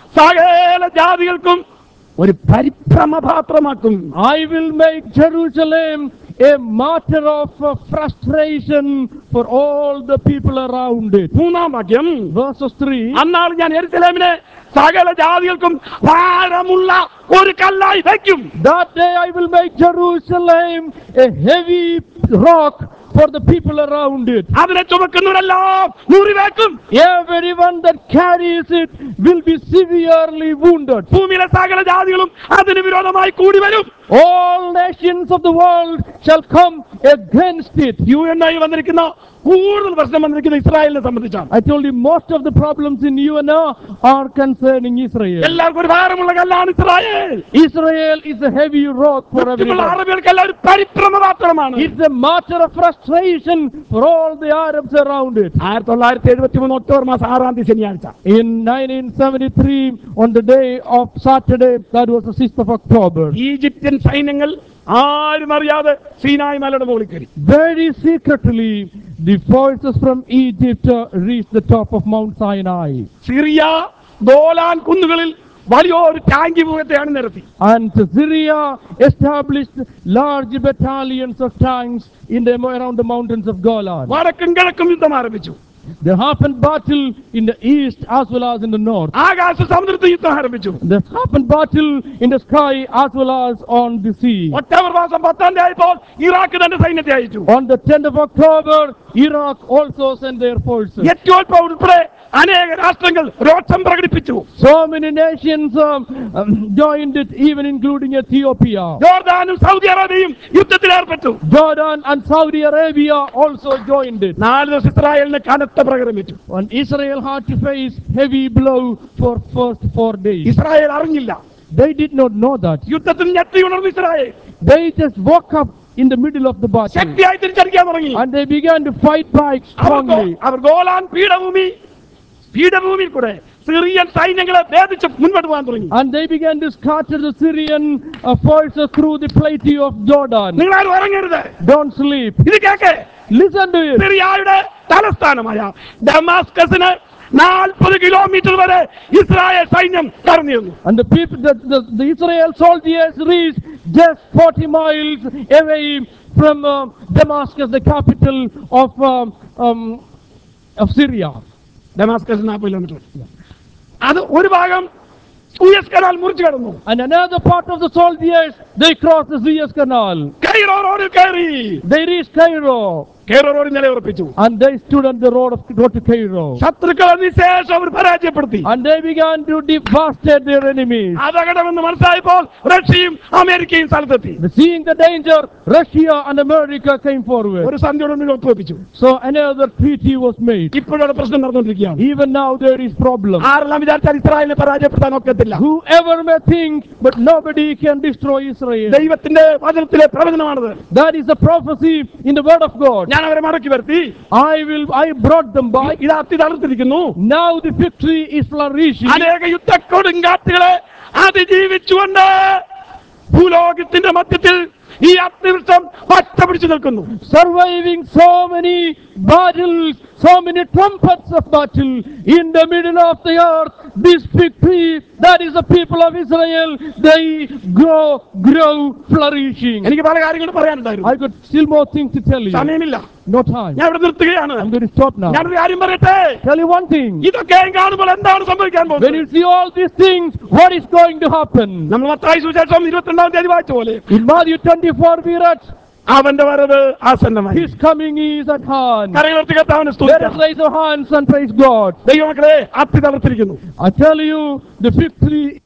സകല ജാതികൾക്കും ഒരു പരിഭ്രമപാത്രമാക്കും I will make Jerusalem a matter of uh, frustration for all the people around it. മൂന്നാം വാക്യം Verses 3 അന്നാൾ ഞാൻ എരുസലേമിനെ സകല ജാതികൾക്കും ഭാരമുള്ള ഒരു കല്ലായി വയ്ക്കും That day I will make Jerusalem a heavy rock for the people around it. അതിനെ ചുമക്കുന്നവരെല്ലാം മുറിവേക്കും Everyone that carries it will be severely wounded. ഭൂമിയിലെ സകല ജാതികളും അതിന് വിരോധമായി കൂടി വരും All nations of the world shall come against it. U N ഐ വന്നിരിക്കുന്ന കൂടുതൽ പ്രശ്നം വന്നിരിക്കുന്ന ഇസ്രായേലിനെ സംബന്ധിച്ചാണ് I told you most of the problems in UNO are concerning Israel. എല്ലാവർക്കും ഒരു ഭാരമുള്ള കല്ലാണ് Israel Israel is a heavy rock for ചുറ്റുമുള്ള everyone. അറബികൾക്കെല്ലാം ഒരു പരിഭ്രമപാത്രമാണ് It's a matter of frustration for all the Arabs around it. ആയിരത്തി തൊള്ളായിരത്തി എഴുപത്തി മൂന്ന് ഒക്ടോബർ മാസം ആറാം തീയതി ശനിയാഴ്ച In 1973, on the day of Saturday, that was the 6th of October, ഈജിപ്തിന്റെ ഈജിപ്ഷ്യൻ സൈന്യങ്ങൾ ആരും അറിയാതെ സീനായ് മലയുടെ മുകളിൽ കയറി Very secretly, the forces from Egypt uh, reached the top of Mount Sinai. Syria Golan കുന്നുകളിൽ വലിയൊരു ടാങ്കി മുഖത്തെയാണ് നിരത്തി And Syria established large battalions of tanks in the, around the mountains of Golan. വടക്കും കിഴക്കും യുദ്ധം ആരംഭിച്ചു There happened battle in the east as well as in the north. ആകാശ സമുദ്രത്തിൽ യുദ്ധം ആരംഭിച്ചു There happened battle in the sky as well as on the sea. October മാസം പത്താം തീയതി ആയപ്പോൾ ഇറാഖ് തന്റെ സൈന്യത്തെ അയച്ചു On the 10th of October, Iraq also sent their forces. Ethiopia ഉൾപ്പെടെ അനേക രാഷ്ട്രങ്ങൾ രോഷം പ്രകടിപ്പിച്ചു So many nations um, um, joined it, even including Ethiopia. ജോർദാനും സൗദി അറേബ്യയും യുദ്ധത്തിൽ ഏർപ്പെട്ടു Jordan and Saudi Arabia also joined it. നാല് ദിവസം ഇസ്രായേലിന് കനത്ത പ്രകടമിച്ചു And Israel had to face heavy blow for first four days. Israel അറിഞ്ഞില്ല They did not know that. യുദ്ധത്തിൽ ഞെട്ടി ഉണർന്നു Israel They just woke up in the middle of the battle. ശക്തിയായി തിരിച്ചടിക്കാൻ തുടങ്ങി And they began to fight back അവർ ഗോ- strongly. അവർ Golan പീഠഭൂമി പീഠഭൂമിയിൽ കൂടെ സിറിയൻ സൈന്യങ്ങളെ ഭേദിച്ച് മുൻപോട്ട് പോകാൻ തുടങ്ങി And they began to scatter the Syrian uh, forces through the plateau of Jordan. നിങ്ങൾ ആരും ഇറങ്ങരുത് Don't sleep. ഇത് കേക്ക് Listen to it. സിറിയയുടെ തലസ്ഥാനമായ ഡമാസ്കസിന് നാൽപ്പത് കിലോമീറ്റർ വരെ ഇസ്രായേൽ സൈന്യം കടന്നിരുന്നു And the people, the, the, the Israel soldiers reached just 40 miles away from uh, Damascus, the capital of, um, um, of Syria. Damascus നാൽപ്പത് കിലോമീറ്റർ അത് ഒരു ഭാഗം സൂയസ് കനാൽ മുറിച്ചു കടന്നു And another part of the soldiers, they crossed the Suez Canal. Cairo റോഡിൽ കയറി They reached Cairo. Cairo റോഡിൽ നിലയുറപ്പിച്ചു And they stood on the road of road to Cairo. ശത്രുക്കളെ നിശേഷം അവർ പരാജയപ്പെടുത്തി And they began to devastate their enemies. അപകടമെന്ന് മനസ്സിലായപ്പോൾ റഷ്യയും അമേരിക്കയും സ്ഥലത്തെത്തി Seeing the danger, Russia and America came forward. ഒരു സന്ധ്യയോട് ഒത്തുവെപ്പിച്ചു So another treaty was made. ഇപ്പോഴവിടെ പ്രശ്നം നടന്നുകൊണ്ടിരിക്കുകയാണ് Even now there is problem. ആരെല്ലാം വിചാരിച്ചാൽ ഇസ്രായേലിനെ പരാജയപ്പെടുത്താൻ ഒക്കത്തില്ല Whoever may think, but nobody can destroy Israel. ദൈവത്തിന്റെ വചനത്തിലെ പ്രവചനമാണത് That is the prophecy in the word of God. ഞാൻ അവരെ മടക്കി വരുത്തി I will, I brought them back. ഇത് അത്തി തളർത്തിരിക്കുന്നു Now the victory is flourishing. അനേക യുദ്ധക്കൊടുങ്കാറ്റുകളെ അതിജീവിച്ചുകൊണ്ട് ഭൂലോകത്തിന്റെ മധ്യത്തിൽ ഈ അത്തിവൃക്ഷം പച്ച പിടിച്ചു നിൽക്കുന്നു Surviving so many battles, so many trumpets of battle in the middle of the earth. This victory, that is the people of Israel, they grow, grow, flourishing. എനിക്ക് പല കാര്യങ്ങളും പറയാനുണ്ടായിരുന്നു I got still more things to tell you. സമയമില്ല No time. ഞാൻ ഇവിടെ നിർത്തുകയാണ് I'm going to stop now. ഞാനൊരു കാര്യം പറയട്ടെ Tell you one thing. ഇതൊക്കെ കാണുമ്പോൾ എന്താണ് സംഭവിക്കാൻ When പോകുന്നത് you see all these things, what is going to happen? നമ്മൾ മത്തായി സുവിശേഷം ഇരുപത്തിരണ്ടാം തീയതി വായിച്ച പോലെ In Matthew 24, we read, അവന്റെ വരവ് ആസന്നമായി His coming is at hand. കരങ്ങളർത്തി കർത്താവിനെ Let us സ്തുതിക്കാം raise our hands and praise God. ദൈവമക്കളെ അത്തി തളർത്തിരിക്കുന്നു I tell you, the victory